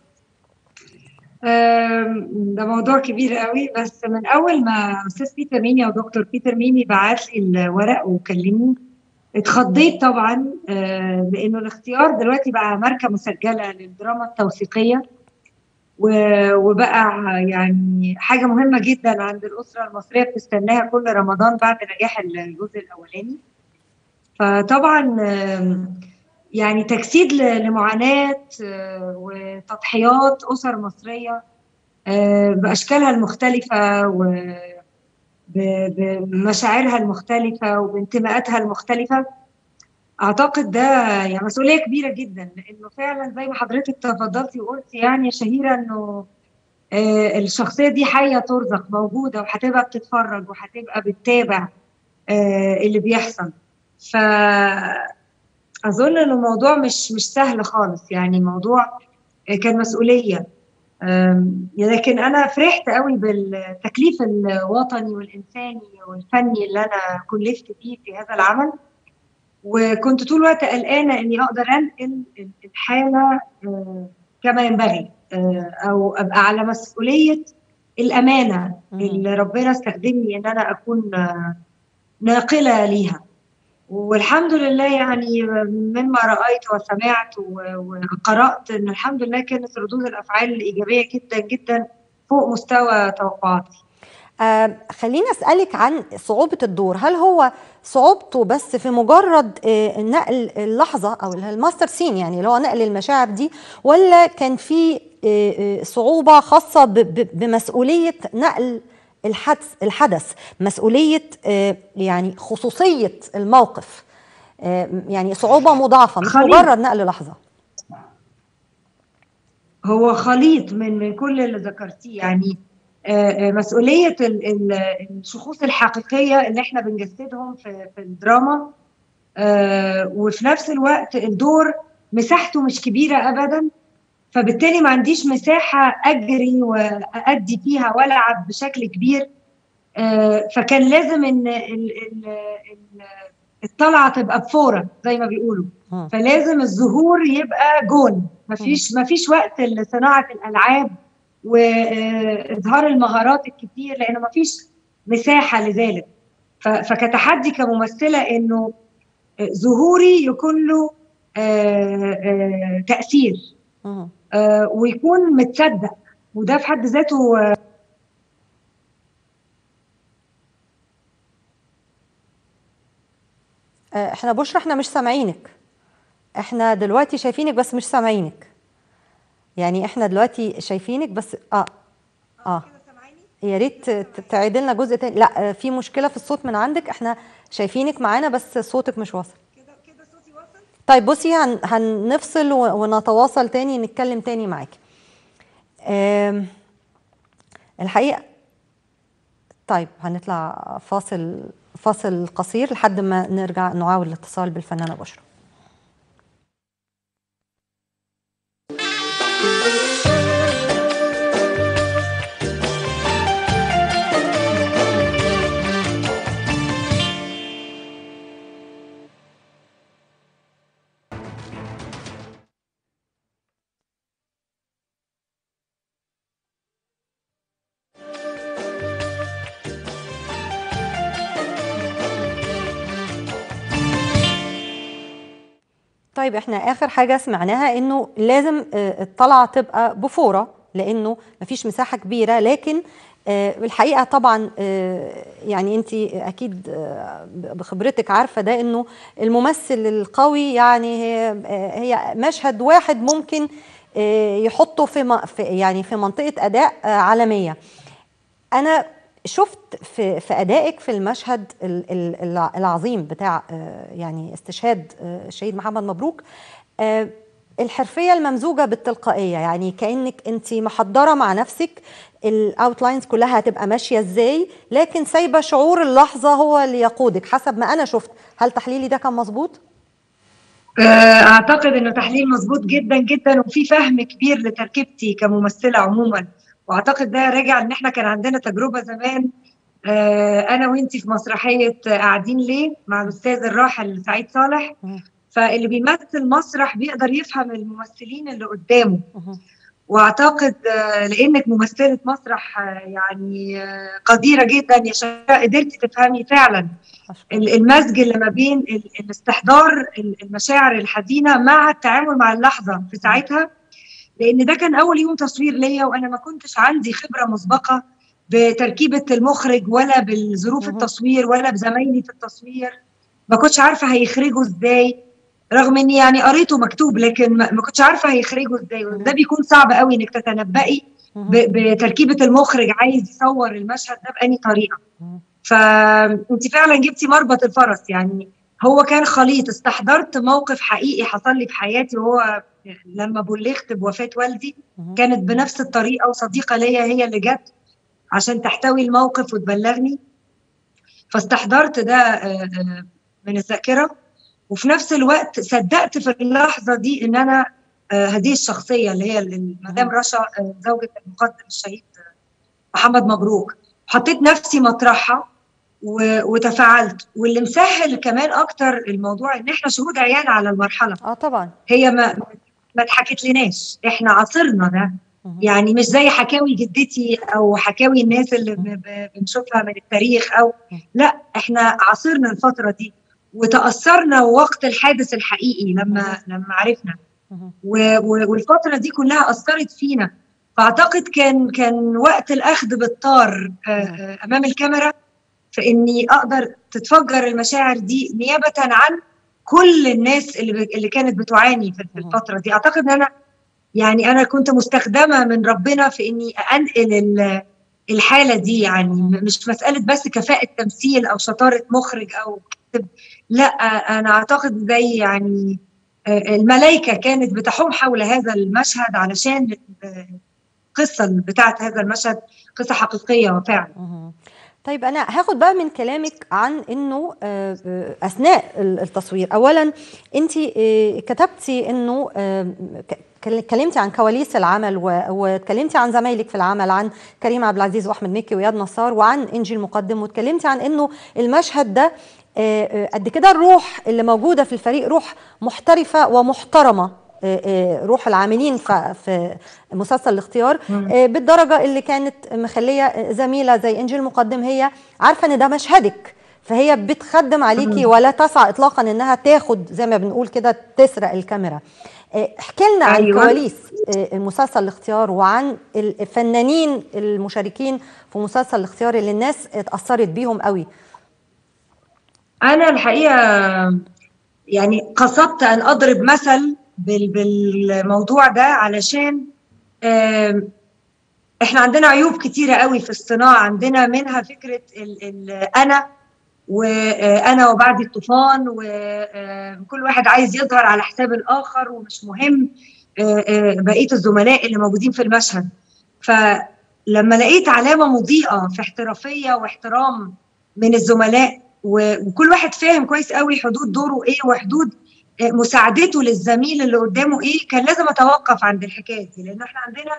آم، ده موضوع كبير قوي بس من اول ما استاذ بيتر ميمي او دكتور بيتر ميمي بعت لي الورق وكلمني اتخضيت طبعا آه، لانه الاختيار دلوقتي بقى ماركه مسجله للدراما التوثيقيه و- وبقى يعني حاجه مهمه جدا عند الاسره المصريه بتستناها كل رمضان بعد نجاح الجزء الاولاني فطبعا آم، يعني تجسيد ل- لمعاناة آه، وتضحيات أسر مصرية آه، بأشكالها المختلفة وبمشاعرها المختلفة وبانتماءاتها المختلفة أعتقد ده يعني مسؤولية كبيرة جدا لأنه فعلا زي ما حضرتك تفضلتي وقلتي يعني يا شهيرة إنه آه، الشخصية دي حية ترزق موجودة وهتبقى بتتفرج وهتبقى بتتابع آه، اللي بيحصل ف اظن ان الموضوع مش مش سهل خالص يعني موضوع كان مسؤوليه أم، لكن انا فرحت قوي بالتكليف الوطني والانساني والفني اللي انا كلفت فيه في هذا العمل وكنت طول الوقت قلقانه اني اقدر انقل الحاله آه، كما ينبغي آه، او ابقى على مسؤوليه الامانه اللي ربنا استخدمني ان انا اكون آه، ناقله ليها والحمد لله يعني مما رأيت وسمعت و- وقرأت إن الحمد لله كانت ردود الأفعال إيجابية جدا جدا فوق مستوى توقعاتي آه خليني أسألك عن صعوبة الدور هل هو صعوبته بس في مجرد آه نقل اللحظة أو الماستر سين يعني اللي هو نقل المشاعر دي ولا كان في آه آه صعوبة خاصة ب- ب- بمسؤولية نقل الحدث الحدث مسؤولية آه يعني خصوصية الموقف آه يعني صعوبة مضاعفة مش خليط. مجرد نقل لحظة هو خليط من من كل اللي ذكرتيه يعني آه، آه، مسؤولية ال- ال- الشخوص الحقيقية اللي احنا بنجسدهم في في الدراما آه، وفي نفس الوقت الدور مساحته مش كبيرة أبدا فبالتالي ما عنديش مساحة أجري وأدي فيها وألعب بشكل كبير آه، فكان لازم إن ال- ال- ال- الطلعة تبقى بفورة زي ما بيقولوا فلازم الظهور يبقى جون مفيش مفيش وقت لصناعة الألعاب وإظهار المهارات الكتير لأنه مفيش مساحة لذلك ف- فكتحدي كممثلة إنه ظهوري يكون له آه، آه، تأثير آه، ويكون متصدق وده في حد ذاته آه، آه، احنا بشرى احنا مش سامعينك احنا دلوقتي شايفينك بس مش سامعينك يعني احنا دلوقتي شايفينك بس اه اه يا ريت ت- تعيد لنا جزء تاني لا آه، في مشكله في الصوت من عندك احنا شايفينك معانا بس صوتك مش واصل طيب بصي هن هنفصل و- ونتواصل تاني نتكلم تاني معاكي آم، الحقيقه طيب هنطلع فاصل فاصل قصير لحد ما نرجع نعاود الاتصال بالفنانه بشرى طيب احنا اخر حاجه سمعناها انه لازم آه، الطلعه تبقى بفوره لانه مفيش مساحه كبيره لكن آه، الحقيقه طبعا آه، يعني انت اكيد آه، بخبرتك عارفه ده انه الممثل القوي يعني هي هي مشهد واحد ممكن آه، يحطه في م- في- يعني في منطقه اداء آه، عالميه انا شفت في في ادائك في المشهد ال- ال- الع- العظيم بتاع آه، يعني استشهاد آه، الشهيد محمد مبروك آه، الحرفيه الممزوجه بالتلقائيه يعني كانك انت محضره مع نفسك الاوتلاينز كلها هتبقى ماشيه ازاي لكن سايبه شعور اللحظه هو اللي يقودك حسب ما انا شفت هل تحليلي ده كان مظبوط آه، اعتقد انه تحليل مظبوط جدا جدا وفي فهم كبير لتركيبتي كممثله عموما واعتقد ده راجع ان احنا كان عندنا تجربه زمان آه، انا وانتي في مسرحيه آه، قاعدين ليه مع الاستاذ الراحل سعيد صالح فاللي بيمثل مسرح بيقدر يفهم الممثلين اللي قدامه واعتقد آه، لانك ممثله مسرح آه، يعني آه، قديره جدا يا شباب قدرتي تفهمي فعلا ال- المزج اللي ما بين ال- الاستحضار ال- المشاعر الحزينه مع التعامل مع اللحظه في ساعتها لان ده كان اول يوم تصوير ليا وانا ما كنتش عندي خبره مسبقه بتركيبه المخرج ولا بالظروف التصوير ولا بزمايلي في التصوير ما كنتش عارفه هيخرجوا ازاي رغم اني يعني قريته مكتوب لكن ما ما كنتش عارفه هيخرجوا ازاي وده بيكون صعب قوي انك تتنبئي ب- بتركيبه المخرج عايز يصور المشهد ده بأني طريقه فانت فعلا جبتي مربط الفرس يعني هو كان خليط استحضرت موقف حقيقي حصل لي في حياتي وهو لما بلغت بوفاة والدي كانت بنفس الطريقة وصديقة ليا هي اللي جت عشان تحتوي الموقف وتبلغني فاستحضرت ده آه، آه، من الذاكرة وفي نفس الوقت صدقت في اللحظة دي إن أنا آه، هذه الشخصية اللي هي المدام رشا آه، زوجة المقدم الشهيد آه، محمد مبروك حطيت نفسي مطرحها و- وتفاعلت واللي مسهل كمان اكتر الموضوع ان احنا شهود عيان على المرحله اه طبعا هي ما ما اتحكت لناش احنا عاصرنا ده يعني مش زي حكاوي جدتي او حكاوي الناس اللي ب- ب- بنشوفها من التاريخ او لا احنا عاصرنا الفتره دي وتاثرنا وقت الحادث الحقيقي لما لما عرفنا و- و- والفتره دي كلها اثرت فينا فاعتقد كان كان وقت الاخذ بالطار آه، آه، امام الكاميرا في اني اقدر تتفجر المشاعر دي نيابه عن كل الناس اللي ب- اللي كانت بتعاني في في الفتره دي اعتقد ان انا يعني انا كنت مستخدمه من ربنا في اني انقل ال- الحاله دي يعني م- مش مساله بس كفاءه تمثيل او شطاره مخرج او كاتب لا انا اعتقد زي يعني آه، الملائكه كانت بتحوم حول هذا المشهد علشان آه، القصه بتاعت هذا المشهد قصه حقيقيه وفعلا طيب انا هاخد بقى من كلامك عن انه آه، آه، اثناء ال- التصوير اولا انت كتبتي انه آه، ك- اتكلمتي عن كواليس العمل و- واتكلمتي عن زمايلك في العمل عن كريم عبد العزيز واحمد مكي واياد نصار وعن انجي المقدم واتكلمتي عن انه المشهد ده آه، آه، قد كده الروح اللي موجوده في الفريق روح محترفه ومحترمه آه، آه، روح العاملين ف- في مسلسل الاختيار آه، بالدرجه اللي كانت مخليه زميله زي انجي المقدم هي عارفه ان ده مشهدك فهي بتخدم عليكي مم. ولا تسعى اطلاقا انها تاخد زي ما بنقول كده تسرق الكاميرا آه، احكي لنا عن أيوة. كواليس آه، المسلسل الاختيار وعن الفنانين المشاركين في مسلسل الاختيار اللي الناس اتاثرت بيهم قوي انا الحقيقه يعني قصدت ان اضرب مثل بال- بالموضوع ده علشان آم، احنا عندنا عيوب كتيره قوي في الصناعه عندنا منها فكره ال ال انا وانا وبعد الطوفان وكل واحد عايز يظهر على حساب الاخر ومش مهم آه، آه، بقيه الزملاء اللي موجودين في المشهد فلما لقيت علامه مضيئه في احترافيه واحترام من الزملاء و- وكل واحد فاهم كويس قوي حدود دوره ايه وحدود آه، مساعدته للزميل اللي قدامه ايه كان لازم اتوقف عند الحكايه دي لان احنا عندنا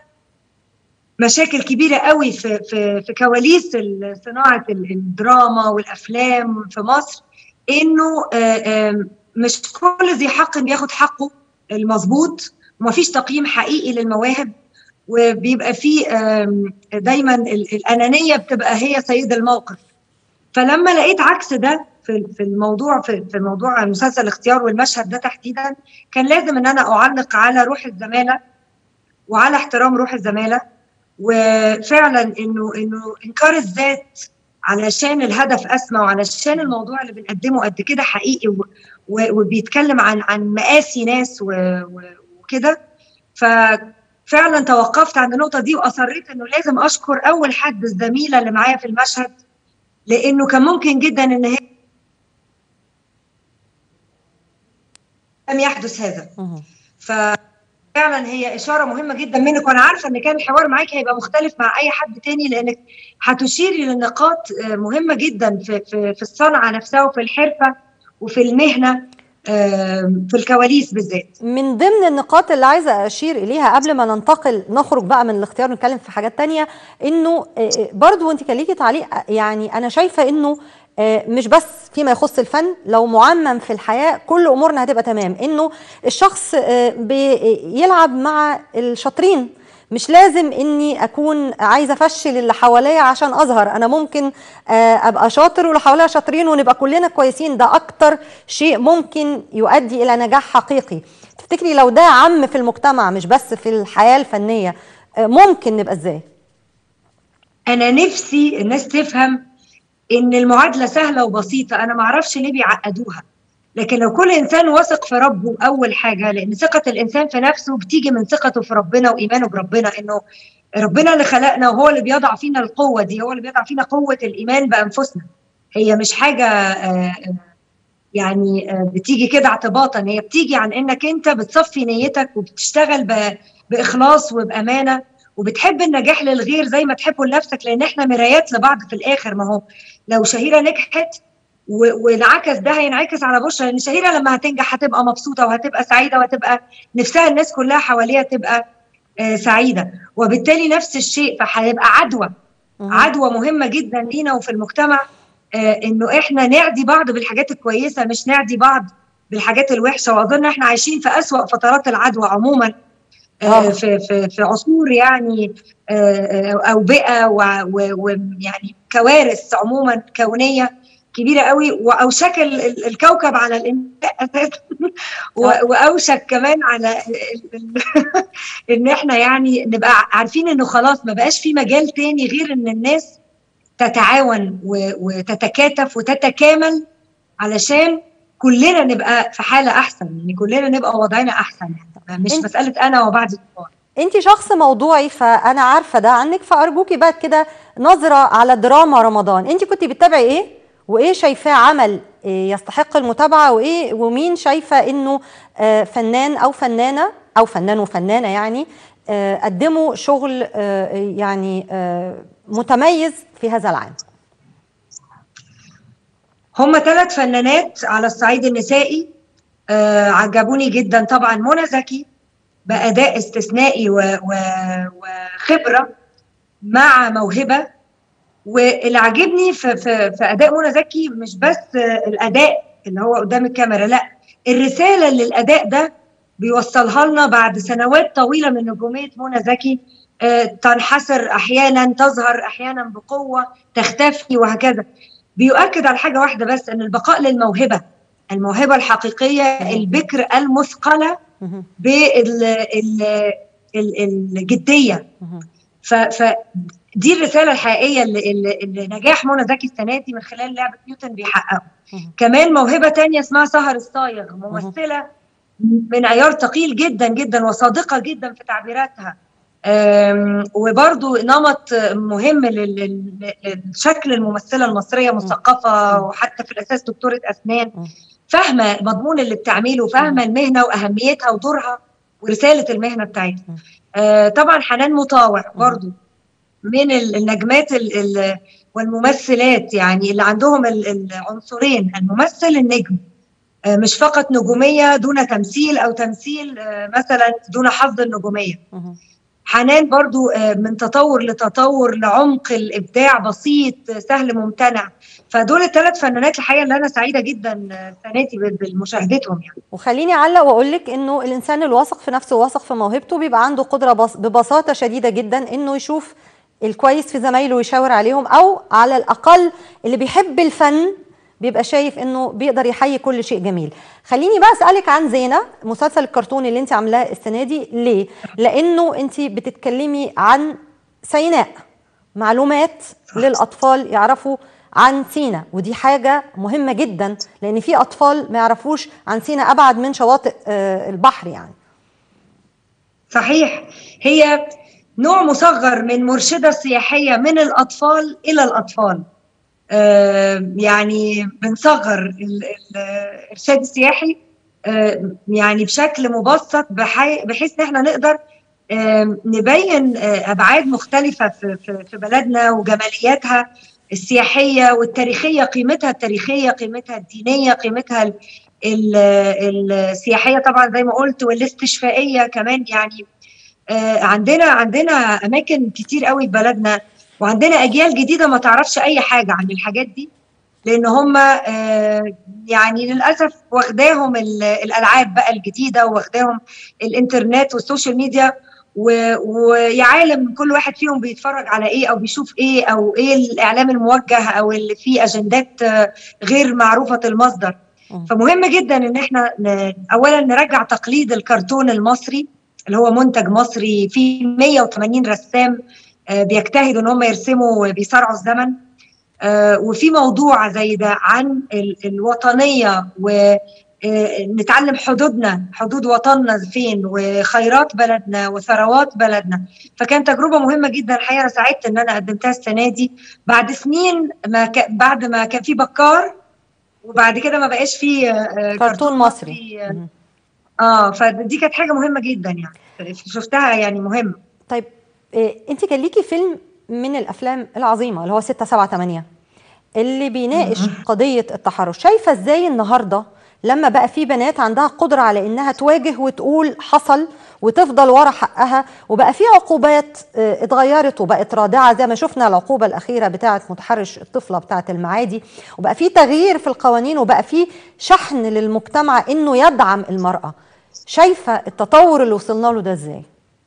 مشاكل كبيره قوي في في في كواليس ال- صناعه ال- الدراما والافلام في مصر انه آه، آم، مش كل ذي حق بياخد حقه المظبوط ومفيش تقييم حقيقي للمواهب وبيبقى في آم، دايما ال- الانانيه بتبقى هي سيد الموقف فلما لقيت عكس ده في في الموضوع في في موضوع مسلسل الاختيار والمشهد ده تحديدا كان لازم ان انا اعلق على روح الزماله وعلى احترام روح الزماله وفعلا انه انه انكار الذات علشان الهدف اسمى وعلشان الموضوع اللي بنقدمه قد كده حقيقي و- و- وبيتكلم عن عن مآسي ناس و- و- وكده ففعلا توقفت عند النقطه دي واصريت انه لازم اشكر اول حد الزميله اللي معايا في المشهد لانه كان ممكن جدا ان هي لم يحدث هذا ففعلا هي اشاره مهمه جدا منك وانا عارفه ان كان الحوار معاك هيبقى مختلف مع اي حد تاني لانك هتشيري لنقاط آه، مهمه جدا في في في الصنعه نفسها وفي الحرفه وفي المهنه آه، في الكواليس بالذات من ضمن النقاط اللي عايزه اشير اليها قبل ما ننتقل نخرج بقى من الاختيار ونتكلم في حاجات تانية انه آه، آه، برضو وانت كان ليكي تعليق آه، يعني انا شايفه انه آه، مش بس فيما يخص الفن لو معمم في الحياه كل امورنا هتبقى تمام انه الشخص آه، بيلعب مع الشاطرين مش لازم اني اكون عايزه افشل اللي حواليا عشان اظهر انا ممكن آه، ابقى شاطر واللي حواليا شاطرين ونبقى كلنا كويسين ده اكتر شيء ممكن يؤدي الى نجاح حقيقي تفتكري لو ده عم في المجتمع مش بس في الحياه الفنيه آه، ممكن نبقى ازاي انا نفسي الناس تفهم ان المعادله سهله وبسيطه انا ما اعرفش ليه بيعقدوها لكن لو كل انسان واثق في ربه اول حاجه لان ثقه الانسان في نفسه بتيجي من ثقته في ربنا وايمانه بربنا انه ربنا اللي خلقنا وهو اللي بيضع فينا القوه دي هو اللي بيضع فينا قوه الايمان بانفسنا هي مش حاجه آه، آه، يعني آه، بتيجي كده اعتباطا هي بتيجي عن انك انت بتصفي نيتك وبتشتغل ب- باخلاص وبامانه وبتحب النجاح للغير زي ما تحبه لنفسك لان احنا مرايات لبعض في الاخر ما هو لو شهيره نجحت و- وانعكس ده هينعكس على بشرى لان شهيره لما هتنجح هتبقى مبسوطه وهتبقى سعيده وهتبقى نفسها الناس كلها حواليها تبقى آه، سعيده وبالتالي نفس الشيء فهيبقى عدوى عدوى مهمه جدا لينا وفي المجتمع آه، انه احنا نعدي بعض بالحاجات الكويسه مش نعدي بعض بالحاجات الوحشه واظن احنا عايشين في اسوا فترات العدوى عموما آه، في في في عصور يعني آه، آه، اوبئه ويعني كوارث عموما كونيه كبيره قوي واوشك ال- ال- الكوكب على الانتهاء اساسا و- واوشك كمان على ال- ال- ان احنا يعني نبقى عارفين انه خلاص ما بقاش في مجال تاني غير ان الناس تتعاون و- وتتكاتف وتتكامل علشان كلنا نبقى في حاله احسن يعني كلنا نبقى وضعنا احسن يعني مش انت- مساله انا وبعد الكبار انت شخص موضوعي فانا عارفه ده عنك فارجوكي بقى كده نظره على دراما رمضان انت كنت بتتابعي ايه وايه شايفاه عمل إيه يستحق المتابعه وايه ومين شايفه انه آه، فنان او فنانه او فنان وفنانه يعني آه، قدموا شغل آه، يعني آه، متميز في هذا العام هم ثلاث فنانات على الصعيد النسائي آه عجبوني جدا طبعا منى زكي بأداء استثنائي و- و- وخبرة مع موهبة واللي عاجبني في, في, في أداء منى زكي مش بس آه، الأداء اللي هو قدام الكاميرا لا الرسالة اللي الأداء ده بيوصلها لنا بعد سنوات طويلة من نجومية منى زكي آه، تنحسر أحيانا تظهر أحيانا بقوة تختفي وهكذا بيؤكد على حاجة واحدة بس أن البقاء للموهبة الموهبة الحقيقية البكر المثقلة بالجدية فدي الرسالة الحقيقية اللي, اللي, اللي نجاح منى زكي السنة دي من خلال لعبة نيوتن بيحققه كمان موهبة تانية اسمها سهر الصايغ ممثلة من عيار ثقيل جدا جدا وصادقة جدا في تعبيراتها أم، وبرضو نمط مهم لل- لل- لشكل الممثلة المصرية مثقفة وحتى في الأساس دكتورة أسنان فاهمة المضمون اللي بتعمله فاهمة المهنة وأهميتها ودورها ورسالة المهنة بتاعتها آه، طبعا حنان مطاوع برضو من ال- النجمات ال- ال- والممثلات يعني اللي عندهم ال- العنصرين الممثل النجم آه، مش فقط نجومية دون تمثيل أو تمثيل آه، مثلا دون حظ النجومية حنان برضو آه، من تطور لتطور لعمق الإبداع بسيط آه، سهل ممتنع فدول الثلاث فنانات الحقيقة اللي أنا سعيدة جدا آه، السنة دي بال- بمشاهدتهم يعني وخليني اعلق واقول لك انه الانسان الواثق في نفسه وواثق في موهبته بيبقى عنده قدره بس ببساطه شديده جدا انه يشوف الكويس في زمايله ويشاور عليهم او على الاقل اللي بيحب الفن بيبقى شايف انه بيقدر يحيي كل شيء جميل خليني بقى اسالك عن زينه مسلسل الكرتون اللي انت عاملاه السنه دي ليه لانه انت بتتكلمي عن سيناء معلومات للاطفال يعرفوا عن سينا ودي حاجه مهمه جدا لان في اطفال ما يعرفوش عن سينا ابعد من شواطئ آه، البحر يعني صحيح هي نوع مصغر من مرشدة سياحية من الأطفال إلى الأطفال آه، يعني بنصغر ال- ال- الإرشاد السياحي آه، يعني بشكل مبسط بحي- بحيث إن احنا نقدر آه، نبين آه، أبعاد مختلفة في في- في بلدنا وجمالياتها السياحية والتاريخية قيمتها التاريخية قيمتها الدينية قيمتها ال- ال- السياحية طبعا زي ما قلت والاستشفائية كمان يعني آه، عندنا عندنا اماكن كتير قوي في بلدنا وعندنا اجيال جديده ما تعرفش اي حاجه عن الحاجات دي لان هم يعني للاسف واخداهم ال- الالعاب بقى الجديده واخداهم الانترنت والسوشيال ميديا و- ويا عالم كل واحد فيهم بيتفرج على ايه او بيشوف ايه او ايه الاعلام الموجه او اللي فيه اجندات آه، غير معروفه المصدر فمهم جدا ان احنا ن- اولا نرجع تقليد الكرتون المصري اللي هو منتج مصري فيه 180 رسام آه، بيجتهدوا ان هم يرسموا وبيصارعوا الزمن آه، وفي موضوع زي ده عن ال- الوطنيه ونتعلم حدودنا حدود وطننا فين وخيرات بلدنا وثروات بلدنا فكانت تجربه مهمه جدا الحقيقه انا سعدت ان انا قدمتها السنه دي بعد سنين ما ك... بعد ما كان في بكار وبعد كده ما بقاش في آه، كرتون مصري آه، اه فدي كانت حاجه مهمه جدا يعني شفتها يعني مهمه طيب إيه انت كان ليكي فيلم من الافلام العظيمه اللي هو 6 7 8 اللي بيناقش قضيه التحرش شايفه ازاي النهارده لما بقى في بنات عندها قدره على انها تواجه وتقول حصل وتفضل ورا حقها وبقى في عقوبات آه، اتغيرت وبقت رادعه زي ما شفنا العقوبه الاخيره بتاعه متحرش الطفله بتاعه المعادي وبقى في تغيير في القوانين وبقى في شحن للمجتمع انه يدعم المراه شايفه التطور اللي وصلنا له ده ازاي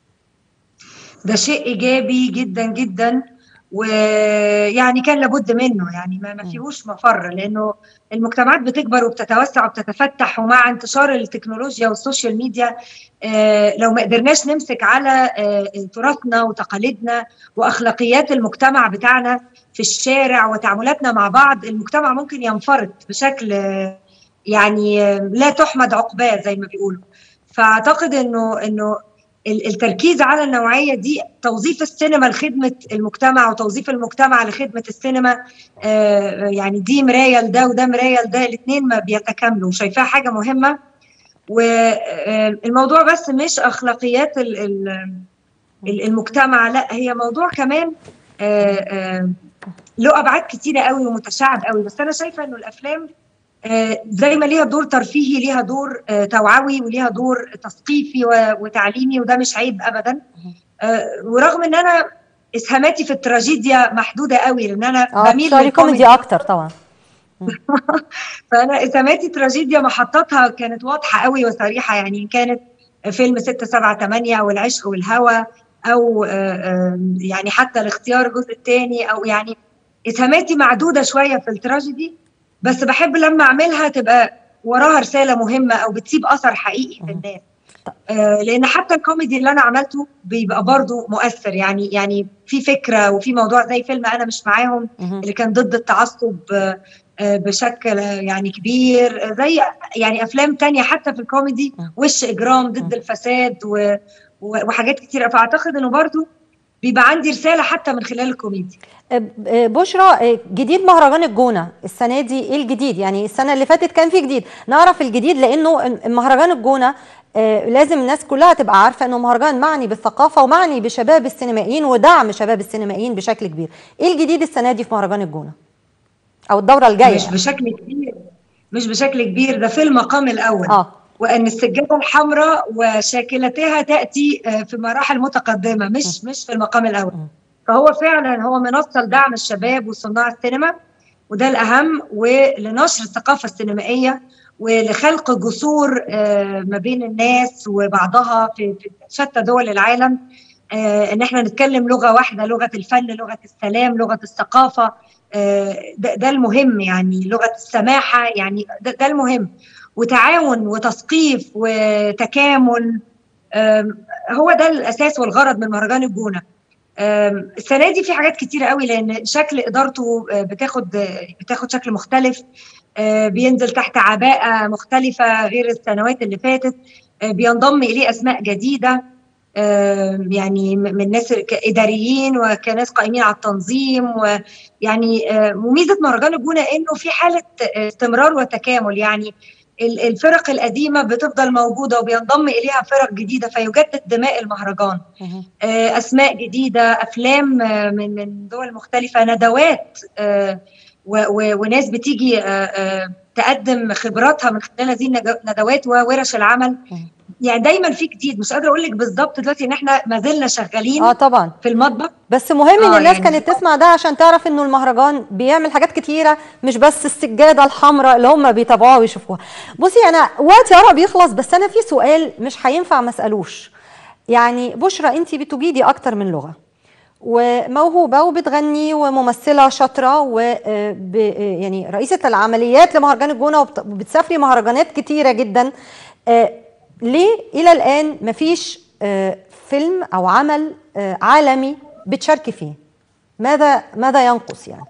ده شيء ايجابي جدا جدا ويعني كان لابد منه يعني ما ما فيهوش مفر لانه المجتمعات بتكبر وبتتوسع وبتتفتح ومع انتشار التكنولوجيا والسوشيال ميديا آه، لو ما قدرناش نمسك على آه، تراثنا وتقاليدنا واخلاقيات المجتمع بتاعنا في الشارع وتعاملاتنا مع بعض المجتمع ممكن ينفرط بشكل آه، يعني آه، لا تحمد عقباه زي ما بيقولوا فاعتقد انه انه ال- التركيز على النوعيه دي توظيف السينما لخدمه المجتمع وتوظيف المجتمع لخدمه السينما آه، يعني دي مرايه لده وده مرايه لده الاثنين ما بيتكاملوا شايفاها حاجه مهمه والموضوع بس مش اخلاقيات ال- ال- ال- المجتمع لا هي موضوع كمان آه، آه، له ابعاد كتيره قوي ومتشعب قوي بس انا شايفه انه الافلام آه، زي ما ليها دور ترفيهي ليها دور آه، توعوي وليها دور تثقيفي و- وتعليمي وده مش عيب ابدا آه، ورغم ان انا اسهاماتي في التراجيديا محدوده قوي لان انا اه بميل بتشتغلي كوميدي للكوميدي اكتر طبعا فانا اسهاماتي تراجيديا محطاتها كانت واضحه قوي وصريحه يعني إن كانت فيلم 6 7 8 او العشق والهوى او آه، آه، يعني حتى الاختيار الجزء الثاني او يعني اسهاماتي معدوده شويه في التراجيدي بس بحب لما اعملها تبقى وراها رساله مهمه او بتسيب اثر حقيقي في الناس آه، لان حتى الكوميدي اللي انا عملته بيبقى برضه مؤثر يعني يعني في فكره وفي موضوع زي فيلم انا مش معاهم اللي كان ضد التعصب آه، آه، بشكل آه، يعني كبير آه، زي يعني افلام تانية حتى في الكوميدي وش اجرام ضد الفساد و- و- وحاجات كتيره فاعتقد انه برضه بيبقى عندي رساله حتى من خلال الكوميدي آه، آه، بشرى آه، جديد مهرجان الجونه السنه دي ايه الجديد يعني السنه اللي فاتت كان في جديد نعرف الجديد لانه مهرجان الجونه آه، لازم الناس كلها تبقى عارفه انه مهرجان معني بالثقافه ومعني بشباب السينمائيين ودعم شباب السينمائيين بشكل كبير ايه الجديد السنه دي في مهرجان الجونه او الدوره الجايه مش بشكل كبير مش بشكل كبير ده في المقام الاول اه وان السجاده الحمراء وشاكلتها تاتي آه، في مراحل متقدمه مش مش في المقام الاول فهو فعلا هو منصه لدعم الشباب وصناع السينما وده الاهم ولنشر الثقافه السينمائيه ولخلق جسور آه، ما بين الناس وبعضها في في شتى دول العالم آه، ان احنا نتكلم لغه واحده لغه الفن لغه السلام لغه الثقافه آه، ده ده المهم يعني لغه السماحه يعني ده, ده المهم وتعاون وتثقيف وتكامل آم، هو ده الاساس والغرض من مهرجان الجونه آم، السنه دي في حاجات كتيره قوي لان شكل ادارته آه، بتاخد آه، بتاخد شكل مختلف آه، بينزل تحت عباءه مختلفه غير السنوات اللي فاتت آه، بينضم اليه اسماء جديده آم، يعني م- من ناس كاداريين وكناس قائمين على التنظيم ويعني آه، وميزه مهرجان الجونه انه في حاله آه، استمرار وتكامل يعني ال- الفرق القديمه بتفضل موجوده وبينضم اليها فرق جديده فيجدد دماء المهرجان آه، اسماء جديده افلام آه، من من دول مختلفه ندوات آه، و- و- وناس بتيجي آه، آه، تقدم خبراتها من خلال هذه النج- الندوات وورش العمل يعني دايما في جديد مش قادره اقول لك بالظبط دلوقتي ان احنا ما زلنا شغالين اه طبعا في المطبخ بس مهم ان آه، الناس يعني- كانت تسمع ده عشان تعرف انه المهرجان بيعمل حاجات كتيره مش بس السجاده الحمراء اللي هم بيتابعوها ويشوفوها بصي انا وقتي قرب يخلص بس انا في سؤال مش هينفع ما اسالوش يعني بشرى انت بتجيدي اكتر من لغه وموهوبه وبتغني وممثله شاطره و آه، ب- آه، يعني رئيسه العمليات لمهرجان الجونه وبت- وبتسافري مهرجانات كتيره جدا آه، ليه الى الان مفيش آه، فيلم او عمل آه، عالمي بتشاركي فيه ماذا ماذا ينقص يعني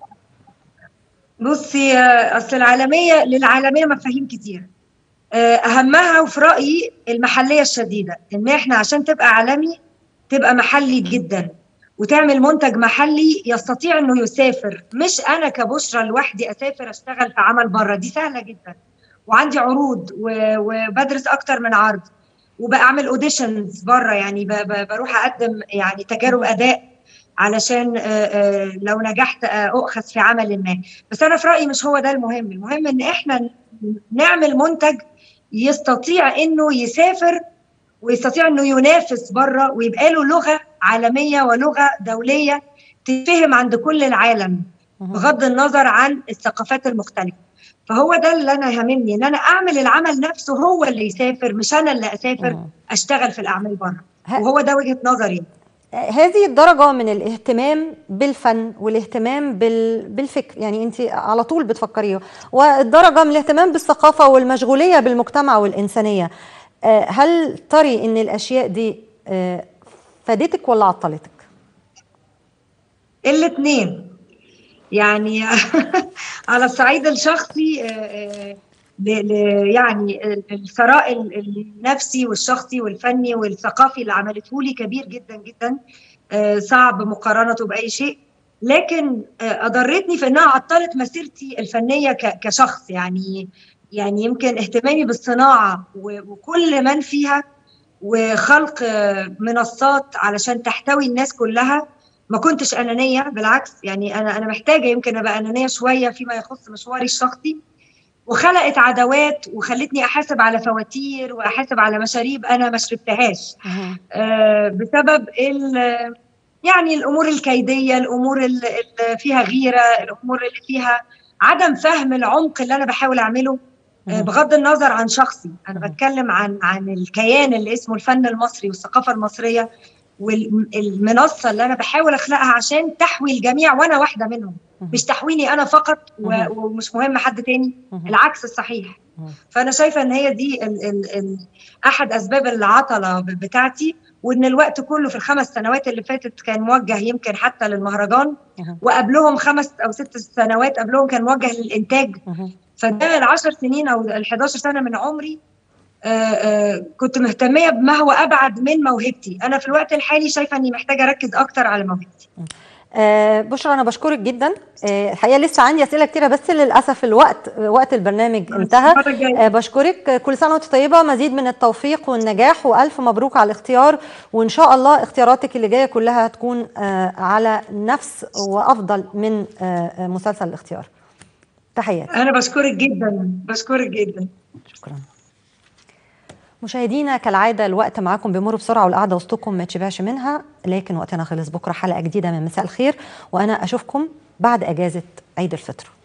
بصي آه، اصل العالميه للعالميه مفاهيم كتير آه، اهمها وفي رايي المحليه الشديده ان احنا عشان تبقى عالمي تبقى محلي جدا وتعمل منتج محلي يستطيع انه يسافر مش انا كبشرى لوحدي اسافر اشتغل في عمل بره دي سهله جدا وعندي عروض و- وبدرس اكتر من عرض وبعمل اوديشنز بره يعني ب- ب- بروح اقدم يعني تجارب اداء علشان آه، آه، لو نجحت آه، اؤخذ في عمل ما بس انا في رايي مش هو ده المهم المهم ان احنا ن- نعمل منتج يستطيع انه يسافر ويستطيع انه ينافس بره ويبقى له لغه عالميه ولغه دوليه تتفهم عند كل العالم بغض النظر عن الثقافات المختلفه فهو ده اللي انا يهمني ان انا اعمل العمل نفسه هو اللي يسافر مش انا اللي اسافر اشتغل في الاعمال بره وهو ده وجهه نظري هذه الدرجة من الاهتمام بالفن والاهتمام بال... بالفكر يعني انت على طول بتفكريه والدرجة من الاهتمام بالثقافة والمشغولية بالمجتمع والإنسانية آه، هل تري ان الأشياء دي آه، فادتك ولا عطلتك؟ الاثنين يعني على الصعيد الشخصي آه، آه، ل- ل- يعني الثراء ال- النفسي والشخصي والفني والثقافي اللي عملته لي كبير جدا جدا آه، صعب مقارنته باي شيء لكن آه، اضرتني في انها عطلت مسيرتي الفنيه ك- كشخص يعني يعني يمكن اهتمامي بالصناعه و- وكل من فيها وخلق آه، منصات علشان تحتوي الناس كلها ما كنتش انانيه بالعكس يعني انا انا محتاجه يمكن ابقى انانيه شويه فيما يخص مشواري الشخصي وخلقت عداوات وخلتني احاسب على فواتير واحاسب على مشاريب انا ما شربتهاش آه، بسبب ال- يعني الامور الكيديه الامور اللي اللي فيها غيره الامور اللي فيها عدم فهم العمق اللي انا بحاول اعمله آه، بغض النظر عن شخصي انا بتكلم عن عن الكيان اللي اسمه الفن المصري والثقافه المصريه والمنصه اللي انا بحاول اخلقها عشان تحوي الجميع وانا واحده منهم مش تحويني انا فقط و- ومش مهم حد تاني العكس الصحيح فانا شايفه ان هي دي ال ال ال احد اسباب العطله ب- بتاعتي وان الوقت كله في الخمس سنوات اللي فاتت كان موجه يمكن حتى للمهرجان وقبلهم خمس او ست سنوات قبلهم كان موجه للانتاج فده العشر سنين او ال 11 سنه من عمري آه، آه، كنت مهتميه بما هو ابعد من موهبتي انا في الوقت الحالي شايفه اني محتاجه اركز اكتر على موهبتي آه، بشرى انا بشكرك جدا آه، الحقيقه لسه عندي اسئله كتيره بس للاسف الوقت آه، وقت البرنامج انتهى المرة الجاية. آه، بشكرك آه، كل سنه وانت طيبه مزيد من التوفيق والنجاح والف مبروك على الاختيار وان شاء الله اختياراتك اللي جايه كلها هتكون آه، على نفس وافضل من آه، آه، مسلسل الاختيار تحياتي انا بشكرك جدا بشكرك جدا شكرا مشاهدينا كالعادة الوقت معاكم بيمر بسرعة والقعدة وسطكم ما تشبعش منها لكن وقتنا خلص بكرة حلقة جديدة من مساء الخير وأنا أشوفكم بعد أجازة عيد الفطر